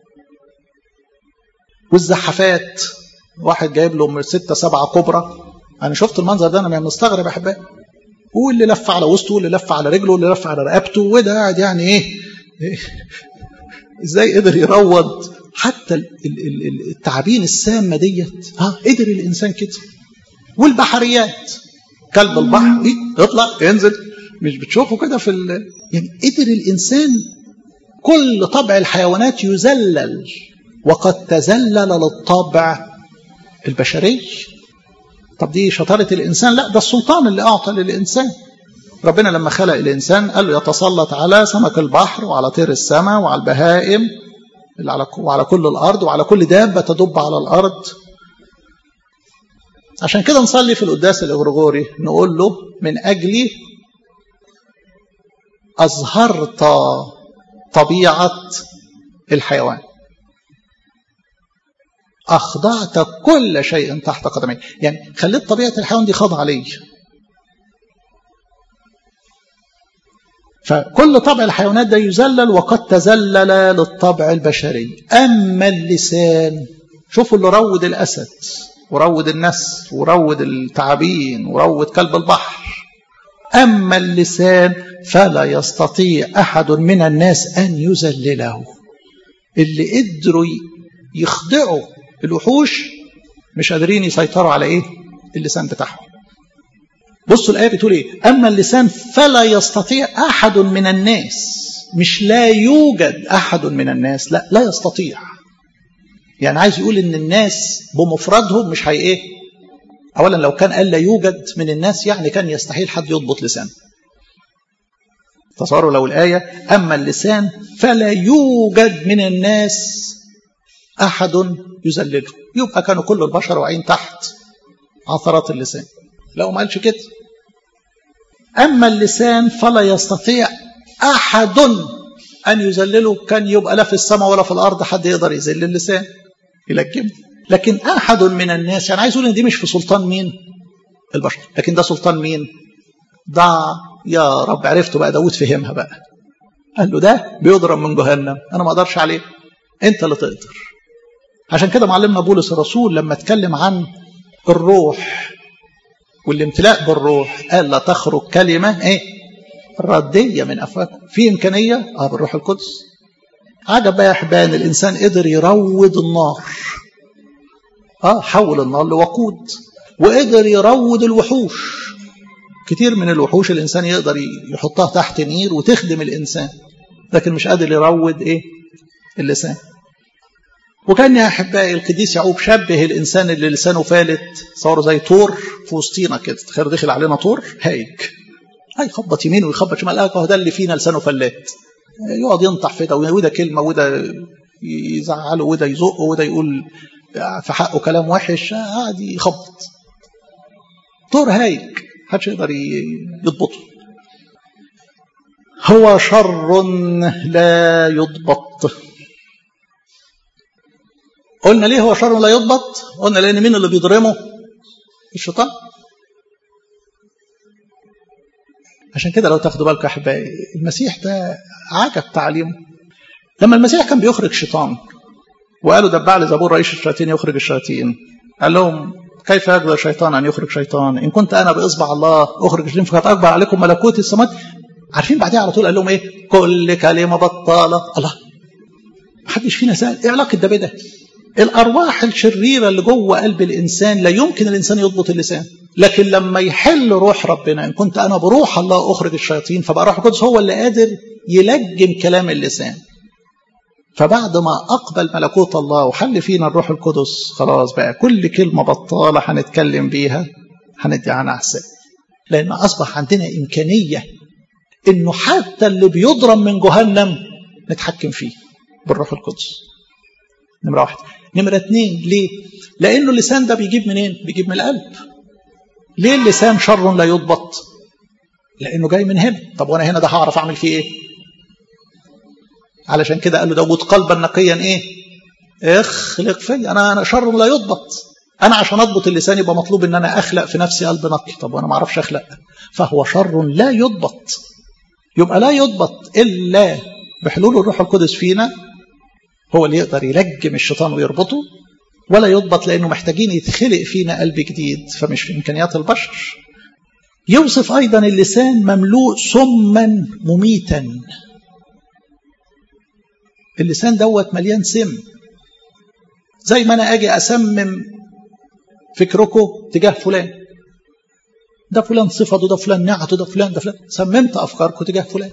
S1: والزحافات واحد جايب له ستة سبعة كبرى أنا شفت المنظر ده أنا مستغرب يا أحبائي واللي لف على وسطه واللي لف على رجله واللي لف على رقبته وده قاعد يعني إيه, إيه ازاي قدر يروض حتى التعابين السامة ديت ها قدر الإنسان كده والبحريات كلب البحر يطلع ينزل مش بتشوفوا كده في ال... يعني قدر الانسان كل طبع الحيوانات يذلل وقد تذلل للطبع البشري طب دي شطارة الإنسان لا ده السلطان اللي أعطى للإنسان ربنا لما خلق الإنسان قال له يتسلط على سمك البحر وعلى طير السماء وعلى البهائم وعلى كل الأرض وعلى كل دابة تدب على الأرض عشان كده نصلي في القداس الإغريغوري نقول له من أجلي أظهرت طبيعة الحيوان أخضعت كل شيء تحت قدمي يعني خليت طبيعة الحيوان دي خاضعة لي فكل طبع الحيوانات ده يذلل وقد تذلل للطبع البشري أما اللسان شوفوا اللي روض الأسد وروض النس وروض التعابين وروض كلب البحر أما اللسان فلا يستطيع أحد من الناس أن يذلله اللي قدروا يخضعوا الوحوش مش قادرين يسيطروا على ايه اللسان بتاعهم بصوا الآية بتقول ايه أما اللسان فلا يستطيع أحد من الناس مش لا يوجد أحد من الناس لا لا يستطيع يعني عايز يقول ان الناس بمفردهم مش هي ايه اولا لو كان قال لا يوجد من الناس يعني كان يستحيل حد يضبط لسانه تصوروا لو الآية أما اللسان فلا يوجد من الناس أحد يذلله يبقى كانوا كل البشر واقعين تحت عثرات اللسان لو ما قالش كده أما اللسان فلا يستطيع أحد أن يذلله كان يبقى لا في السماء ولا في الأرض حد يقدر يذل اللسان يلجمه لكن أحد من الناس يعني عايز أقول إن دي مش في سلطان مين البشر لكن ده سلطان مين ضع يا رب عرفته بقى داود فهمها بقى قال له ده بيضرب من جهنم أنا ما أقدرش عليه أنت اللي تقدر عشان كده معلمنا بولس الرسول لما اتكلم عن الروح والامتلاء بالروح قال لا تخرج كلمة ايه ردية من أفواهكم في إمكانية اه بالروح القدس عجب بقى يا أحبان الإنسان قدر يروض النار اه حول النار لوقود وقدر يروض الوحوش كتير من الوحوش الإنسان يقدر يحطها تحت نير وتخدم الإنسان لكن مش قادر يروض إيه اللسان وكان يا أحبائي القديس يعقوب شبه الإنسان اللي لسانه فالت صوره زي طور في وسطينا كده تخيل دخل علينا طور هايج هيخبط يمين ويخبط شمال اه ده اللي فينا لسانه فلات يقعد ينطح في ده وده كلمة وده يزعله وده يزقه وده يقول في حقه كلام وحش قاعد يخبط طور هايج محدش يقدر يضبطه هو شر لا يضبط قلنا ليه هو شر لا يضبط قلنا لان مين اللي بيضرمه الشيطان عشان كده لو تاخدوا بالكم يا احبائي المسيح ده عجب تعليمه لما المسيح كان بيخرج شيطان وقالوا دبع لي زبور رئيس الشياطين يخرج الشياطين قال لهم كيف يقدر الشيطان ان يخرج شيطان ان كنت انا باصبع الله اخرج الشياطين فقد اكبر عليكم ملكوت السماوات عارفين بعدها على طول قال لهم ايه كل كلمه بطاله الله محدش فينا سال ايه علاقه ده بده الأرواح الشريرة اللي جوه قلب الإنسان لا يمكن الإنسان يضبط اللسان لكن لما يحل روح ربنا إن كنت أنا بروح الله أخرج الشياطين فبقى روح القدس هو اللي قادر يلجم كلام اللسان فبعد ما أقبل ملكوت الله وحل فينا الروح القدس خلاص بقى كل كلمة بطالة هنتكلم بيها هندي عنها حساب لأن أصبح عندنا إمكانية إنه حتى اللي بيضرم من جهنم نتحكم فيه بالروح القدس نمرة واحد نمرة اتنين ليه لأنه اللسان ده بيجيب منين بيجيب من القلب ليه اللسان شر لا يضبط لأنه جاي من هنا طب وأنا هنا ده هعرف أعمل فيه إيه علشان كده قال له داود قلبا نقيا إيه اخلق في أنا أنا شر لا يضبط أنا عشان أضبط اللسان يبقى مطلوب إن أنا أخلق في نفسي قلب نقي طب وأنا ما أعرفش أخلق فهو شر لا يضبط يبقى لا يضبط إلا بحلول الروح القدس فينا هو اللي يقدر يلجم الشيطان ويربطه ولا يضبط لأنه محتاجين يتخلق فينا قلب جديد فمش في إمكانيات البشر يوصف أيضا اللسان مملوء سما مميتا اللسان دوت مليان سم زي ما أنا أجي أسمم فكركم تجاه فلان
S2: ده فلان صفته ده فلان نعته ده فلان ده فلان سممت أفكاركم تجاه فلان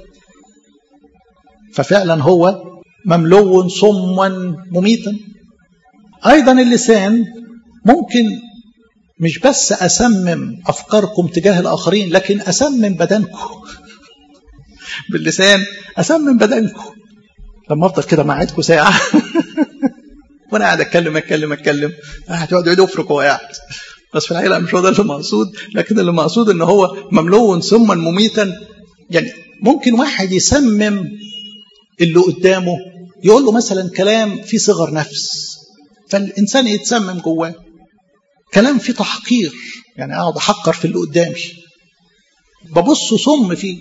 S2: ففعلا هو مملو صما مميتا أيضا اللسان ممكن مش بس أسمم أفكاركم تجاه الآخرين لكن أسمم بدنكم باللسان أسمم بدنكم لما أفضل كده معاكم ساعة وأنا قاعد أتكلم أتكلم أتكلم هتقعد يفرك وهو قاعد بس في الحقيقة مش هو ده اللي مقصود لكن اللي مقصود إن هو مملو سما مميتا يعني ممكن واحد يسمم اللي قدامه يقول له مثلا كلام فيه صغر نفس فالإنسان يتسمم جواه كلام فيه تحقير يعني اقعد احقر في اللي قدامي ببص صم فيه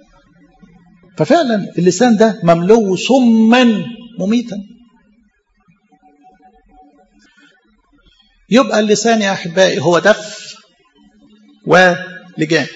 S2: ففعلا اللسان ده مملو صما مميتا يبقى اللسان يا احبائي هو دف ولجام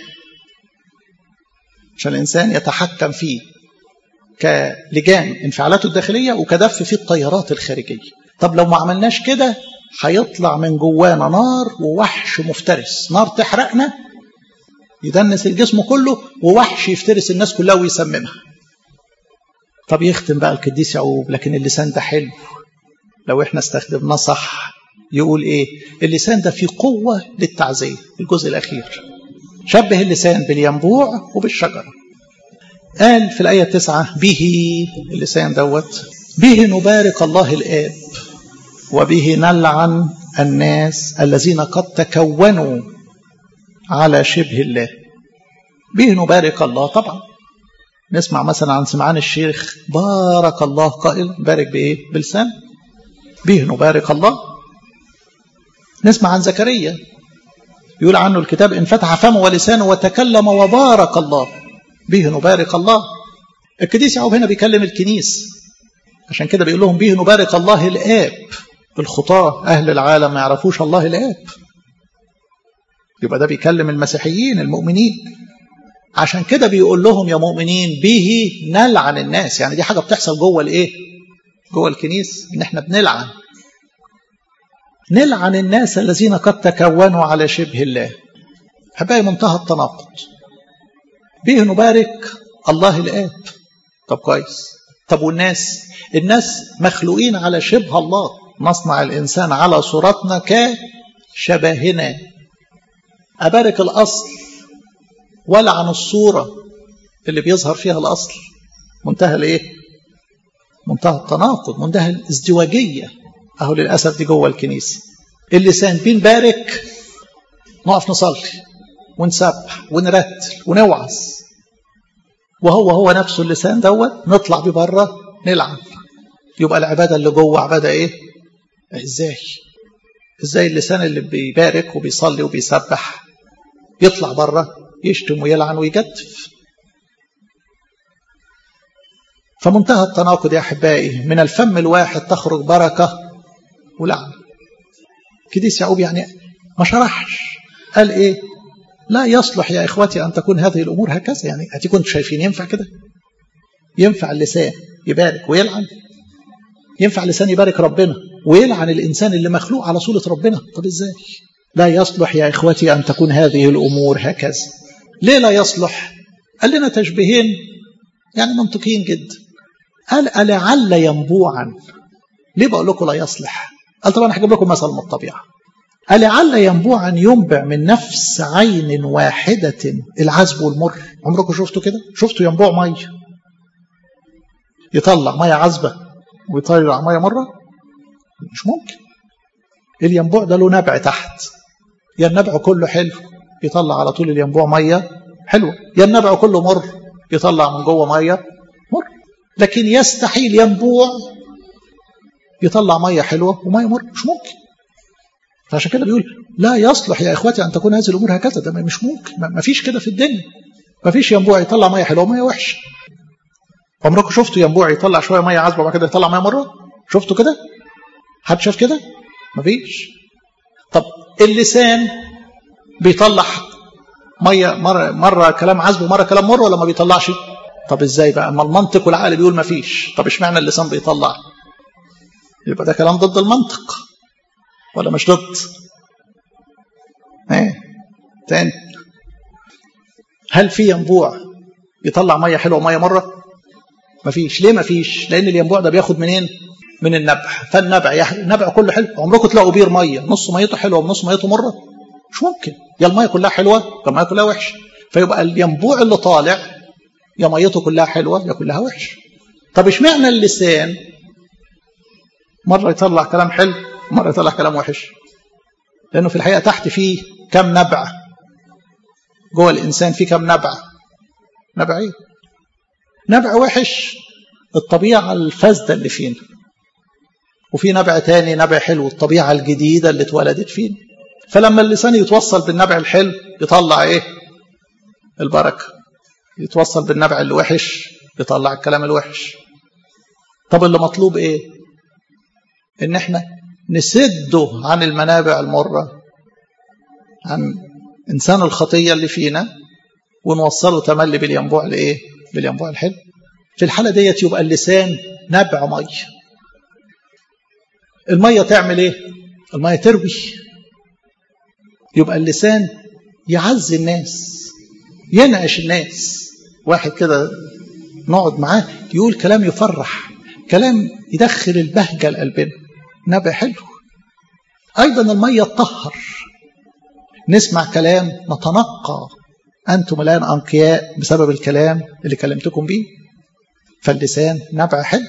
S2: عشان الانسان يتحكم فيه كلجام انفعالاته الداخليه وكدف فيه التيارات الخارجيه طب لو ما عملناش كده هيطلع من جوانا نار ووحش مفترس نار تحرقنا يدنس الجسم كله ووحش يفترس الناس كلها ويسممها طب يختم بقى القديس يعقوب لكن اللسان ده حلو لو احنا استخدمناه صح يقول ايه اللسان ده فيه قوة للتعزية الجزء الأخير شبه اللسان بالينبوع وبالشجرة قال في الآية التسعة به اللسان دوت به نبارك الله الآب وبه نلعن الناس الذين قد تكونوا على شبه الله به نبارك الله طبعا نسمع مثلا عن سمعان الشيخ بارك الله قائل بارك بإيه بلسان به نبارك الله نسمع عن زكريا يقول عنه الكتاب إن فتح فمه ولسانه وتكلم وبارك الله به نبارك الله القديس يعقوب هنا بيكلم الكنيس عشان كده بيقول لهم به نبارك الله الآب الخطاة أهل العالم ما يعرفوش الله الآب يبقى ده بيكلم المسيحيين المؤمنين عشان كده بيقول لهم يا مؤمنين به نلعن الناس يعني دي حاجة بتحصل جوه الايه جوه الكنيس ان احنا بنلعن نلعن الناس الذين قد تكونوا على شبه الله حبايبي منتهى التناقض به نبارك الله الآب طب كويس طب والناس الناس مخلوقين على شبه الله نصنع الإنسان على صورتنا كشبهنا أبارك الأصل ولا عن الصورة اللي بيظهر فيها الأصل منتهى الإيه؟ منتهى التناقض منتهى الازدواجية أهو للأسف دي جوه الكنيسة اللسان بنبارك نقف نصلي ونسبح ونرتل ونوعظ وهو هو نفسه اللسان دوت نطلع بيه بره نلعب يبقى العبادة اللي جوه عبادة إيه؟ ازاي ازاي اللسان اللي بيبارك وبيصلي وبيسبح يطلع بره يشتم ويلعن ويجدف فمنتهى التناقض يا احبائي من الفم الواحد تخرج بركه ولعن كديس يعقوب يعني ما شرحش قال ايه لا يصلح يا اخوتي ان تكون هذه الامور هكذا يعني هتكون شايفين ينفع كده ينفع اللسان يبارك ويلعن ينفع اللسان يبارك ربنا ويلعن الإنسان اللي مخلوق على صورة ربنا طب إزاي لا يصلح يا إخوتي أن تكون هذه الأمور هكذا ليه لا يصلح قال لنا تشبيهين يعني منطقيين جدا قال ألعل ينبوعا ليه بقول لكم لا يصلح قال طبعا هجيب لكم مثل من الطبيعة ألعل ينبوعا ينبع من نفس عين واحدة العذب والمر عمركم شفتوا كده شفتوا ينبوع مية يطلع مية عذبة ويطلع مية مرة مش ممكن الينبوع ده له نبع تحت يا النبع كله حلو يطلع على طول الينبوع ميه حلوه يا النبع كله مر يطلع من جوه ميه مر لكن يستحيل ينبوع يطلع ميه حلوه وميه مر مش ممكن فعشان كده بيقول لا يصلح يا اخواتي ان تكون هذه الامور هكذا ده مش ممكن ما فيش كده في الدنيا ما فيش ينبوع يطلع ميه حلوه وميه وحشه عمركم شفتوا ينبوع يطلع شويه ميه عذبه وبعد كده يطلع ميه مره شفتوا كده حد شاف كده مفيش طب اللسان بيطلع ميه مره مره كلام عذب ومره كلام مر ولا ما بيطلعش طب ازاي بقى ما المنطق والعقل بيقول مفيش طب اشمعنى اللسان بيطلع يبقى ده كلام ضد المنطق ولا مش ضد ايه تاني هل في ينبوع يطلع ميه حلوه ميه مره مفيش ليه مفيش لان الينبوع ده بياخد منين من النبع فالنبع يح... النبع كله حلو عمركم تلاقوا بير ميه نص ميته حلوه ونص ميته مره مش ممكن يا الميه كلها حلوه يا الميه كلها وحشه فيبقى الينبوع اللي طالع يا ميته كلها حلوه يا كلها وحشه طب اشمعنى اللسان مره يطلع كلام حلو ومره يطلع كلام وحش لانه في الحقيقه تحت فيه كم نبع جوه الانسان فيه كم نبع نبع ايه نبع وحش الطبيعه الفاسده اللي فينا وفي نبع تاني نبع حلو الطبيعه الجديده اللي اتولدت فينا فلما اللسان يتوصل بالنبع الحلو يطلع ايه البركه يتوصل بالنبع الوحش يطلع الكلام الوحش طب اللي مطلوب ايه ان احنا نسده عن المنابع المره عن انسان الخطيه اللي فينا ونوصله تملي بالينبوع لايه بالينبوع الحلو في الحاله ديت يبقى اللسان نبع ميه الميه تعمل ايه الميه تروي يبقى اللسان يعزي الناس ينعش الناس واحد كده نقعد معاه يقول كلام يفرح كلام يدخل البهجة لقلبنا نبع حلو أيضا المية تطهر نسمع كلام نتنقى أنتم الآن أنقياء بسبب الكلام اللي كلمتكم بيه فاللسان نبع حلو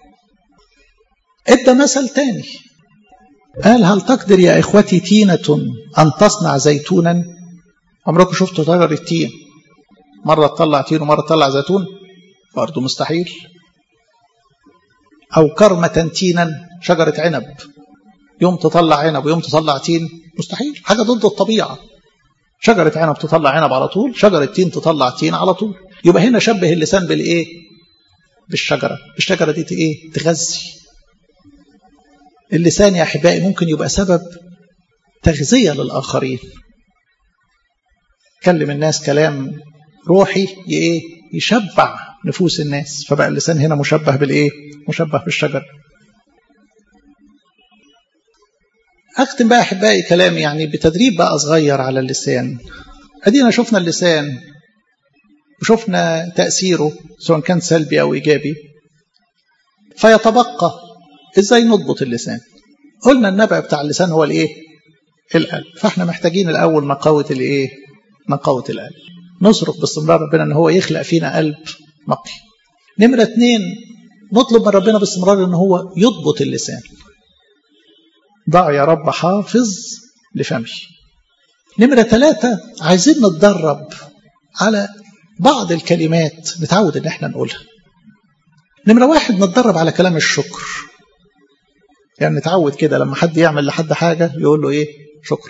S2: ادى مثل تاني قال هل تقدر يا إخوتي تينة أن تصنع زيتونا عمركم شفتوا شجر التين مرة تطلع تين ومرة تطلع زيتون برضه مستحيل أو كرمة تينا شجرة عنب يوم تطلع عنب ويوم تطلع تين مستحيل حاجة ضد الطبيعة شجرة عنب تطلع عنب على طول شجرة تين تطلع تين على طول يبقى هنا شبه اللسان بالإيه بالشجرة الشجرة دي إيه تغذي اللسان يا أحبائي ممكن يبقى سبب تغذية للآخرين كلم الناس كلام روحي ايه يشبع نفوس الناس فبقى اللسان هنا مشبه بالايه مشبه بالشجر اختم بقى احبائي كلامي يعني بتدريب بقى صغير على اللسان ادينا شفنا اللسان وشفنا تاثيره سواء كان سلبي او ايجابي فيتبقى ازاي نضبط اللسان قلنا النبع بتاع اللسان هو الايه القلب فاحنا محتاجين الاول نقاوه الايه نقاوه القلب نصرف باستمرار ربنا ان هو يخلق فينا قلب نقي نمرة اتنين نطلب من ربنا باستمرار ان هو يضبط اللسان ضع يا رب حافظ لفمي نمرة ثلاثة عايزين نتدرب على بعض الكلمات نتعود ان احنا نقولها نمرة واحد نتدرب على كلام الشكر يعني نتعود كده لما حد يعمل لحد حاجة يقول له ايه شكرا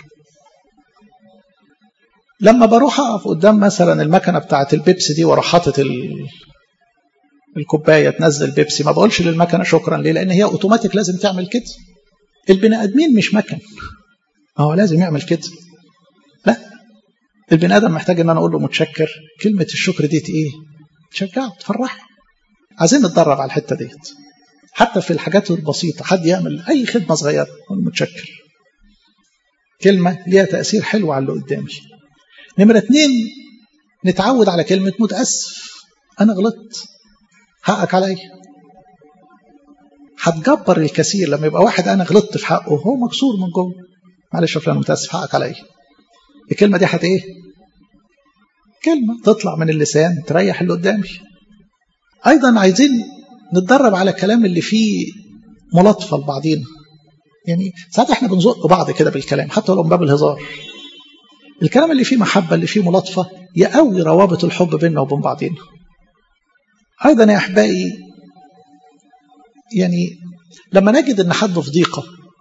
S2: لما بروح اقف قدام مثلا المكنه بتاعه البيبسي دي واروح حاطط ال... الكوبايه تنزل بيبسي ما بقولش للمكنه شكرا ليه لان هي اوتوماتيك لازم تعمل كده البني ادمين مش مكن هو لازم يعمل كده لا البني ادم محتاج ان انا اقول له متشكر كلمه الشكر دي ايه تشجعه تفرحه عايزين نتدرب على الحته ديت حتى في الحاجات البسيطه حد يعمل اي خدمه صغيره اقول متشكر كلمه ليها تاثير حلو على اللي قدامي نمرة اتنين نتعود على كلمة متأسف أنا غلطت حقك عليا هتجبر الكثير لما يبقى واحد أنا غلطت في حقه هو مكسور من جوه معلش يا فلان متأسف حقك عليا الكلمة دي هت إيه؟ كلمة تطلع من اللسان تريح اللي قدامي أيضا عايزين نتدرب على كلام اللي فيه ملاطفة لبعضينا يعني ساعات احنا بنزق بعض كده بالكلام حتى لو من باب الهزار الكلام اللي فيه محبة اللي فيه ملاطفة يقوي روابط الحب بيننا وبين بعضنا أيضا يا أحبائي يعني لما نجد أن حد في ضيقة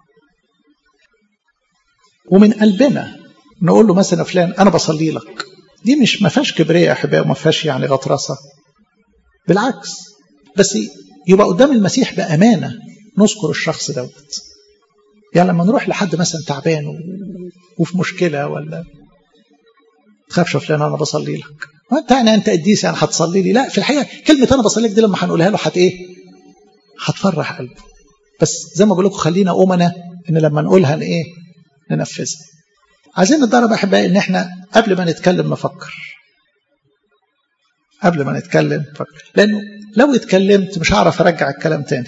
S2: ومن قلبنا نقول له مثلا فلان أنا بصلي لك دي مش ما فيهاش كبرياء يا أحبائي وما فيهاش يعني غطرسة بالعكس بس يبقى قدام المسيح بأمانة نذكر الشخص دوت يعني لما نروح لحد مثلا تعبان وفي مشكلة ولا تخافش فلان انا بصلي لك انت يعني انت قديس يعني هتصلي لي لا في الحقيقه كلمه انا بصلي لك دي لما هنقولها له هت ايه هتفرح قلبه بس زي ما بقول لكم خلينا امنا ان لما نقولها ايه ننفذها عايزين نتدرب احبائي ان احنا قبل ما نتكلم نفكر قبل ما نتكلم فكر لانه لو اتكلمت مش هعرف ارجع الكلام تاني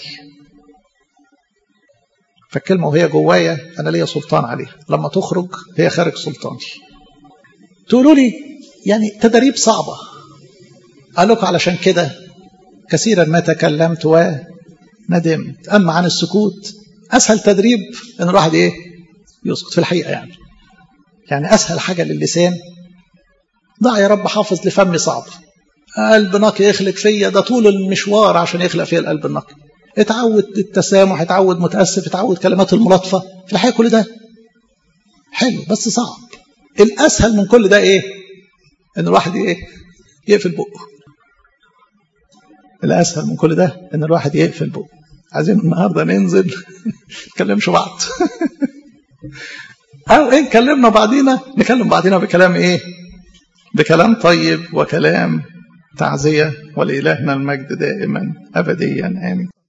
S2: فالكلمه وهي جوايا انا ليا سلطان عليها لما تخرج هي خارج سلطاني تقولوا لي يعني تدريب صعبه قال لكم علشان كده كثيرا ما تكلمت وندمت اما عن السكوت اسهل تدريب ان الواحد ايه يسكت في الحقيقه يعني يعني اسهل حاجه للسان ضع يا رب حافظ لفمي صعب قلب نقي يخلق فيا ده طول المشوار عشان يخلق فيا القلب النقي اتعود التسامح اتعود متاسف اتعود كلمات الملاطفه في الحقيقه كل ده حلو بس صعب الاسهل من كل ده ايه ان الواحد ايه يقفل بقه الاسهل من كل ده ان الواحد يقفل بقه عايزين النهارده ننزل نتكلمش بعض او ايه نكلمنا بعضينا نكلم بعضينا بكلام ايه بكلام طيب وكلام تعزيه ولالهنا المجد دائما ابديا امين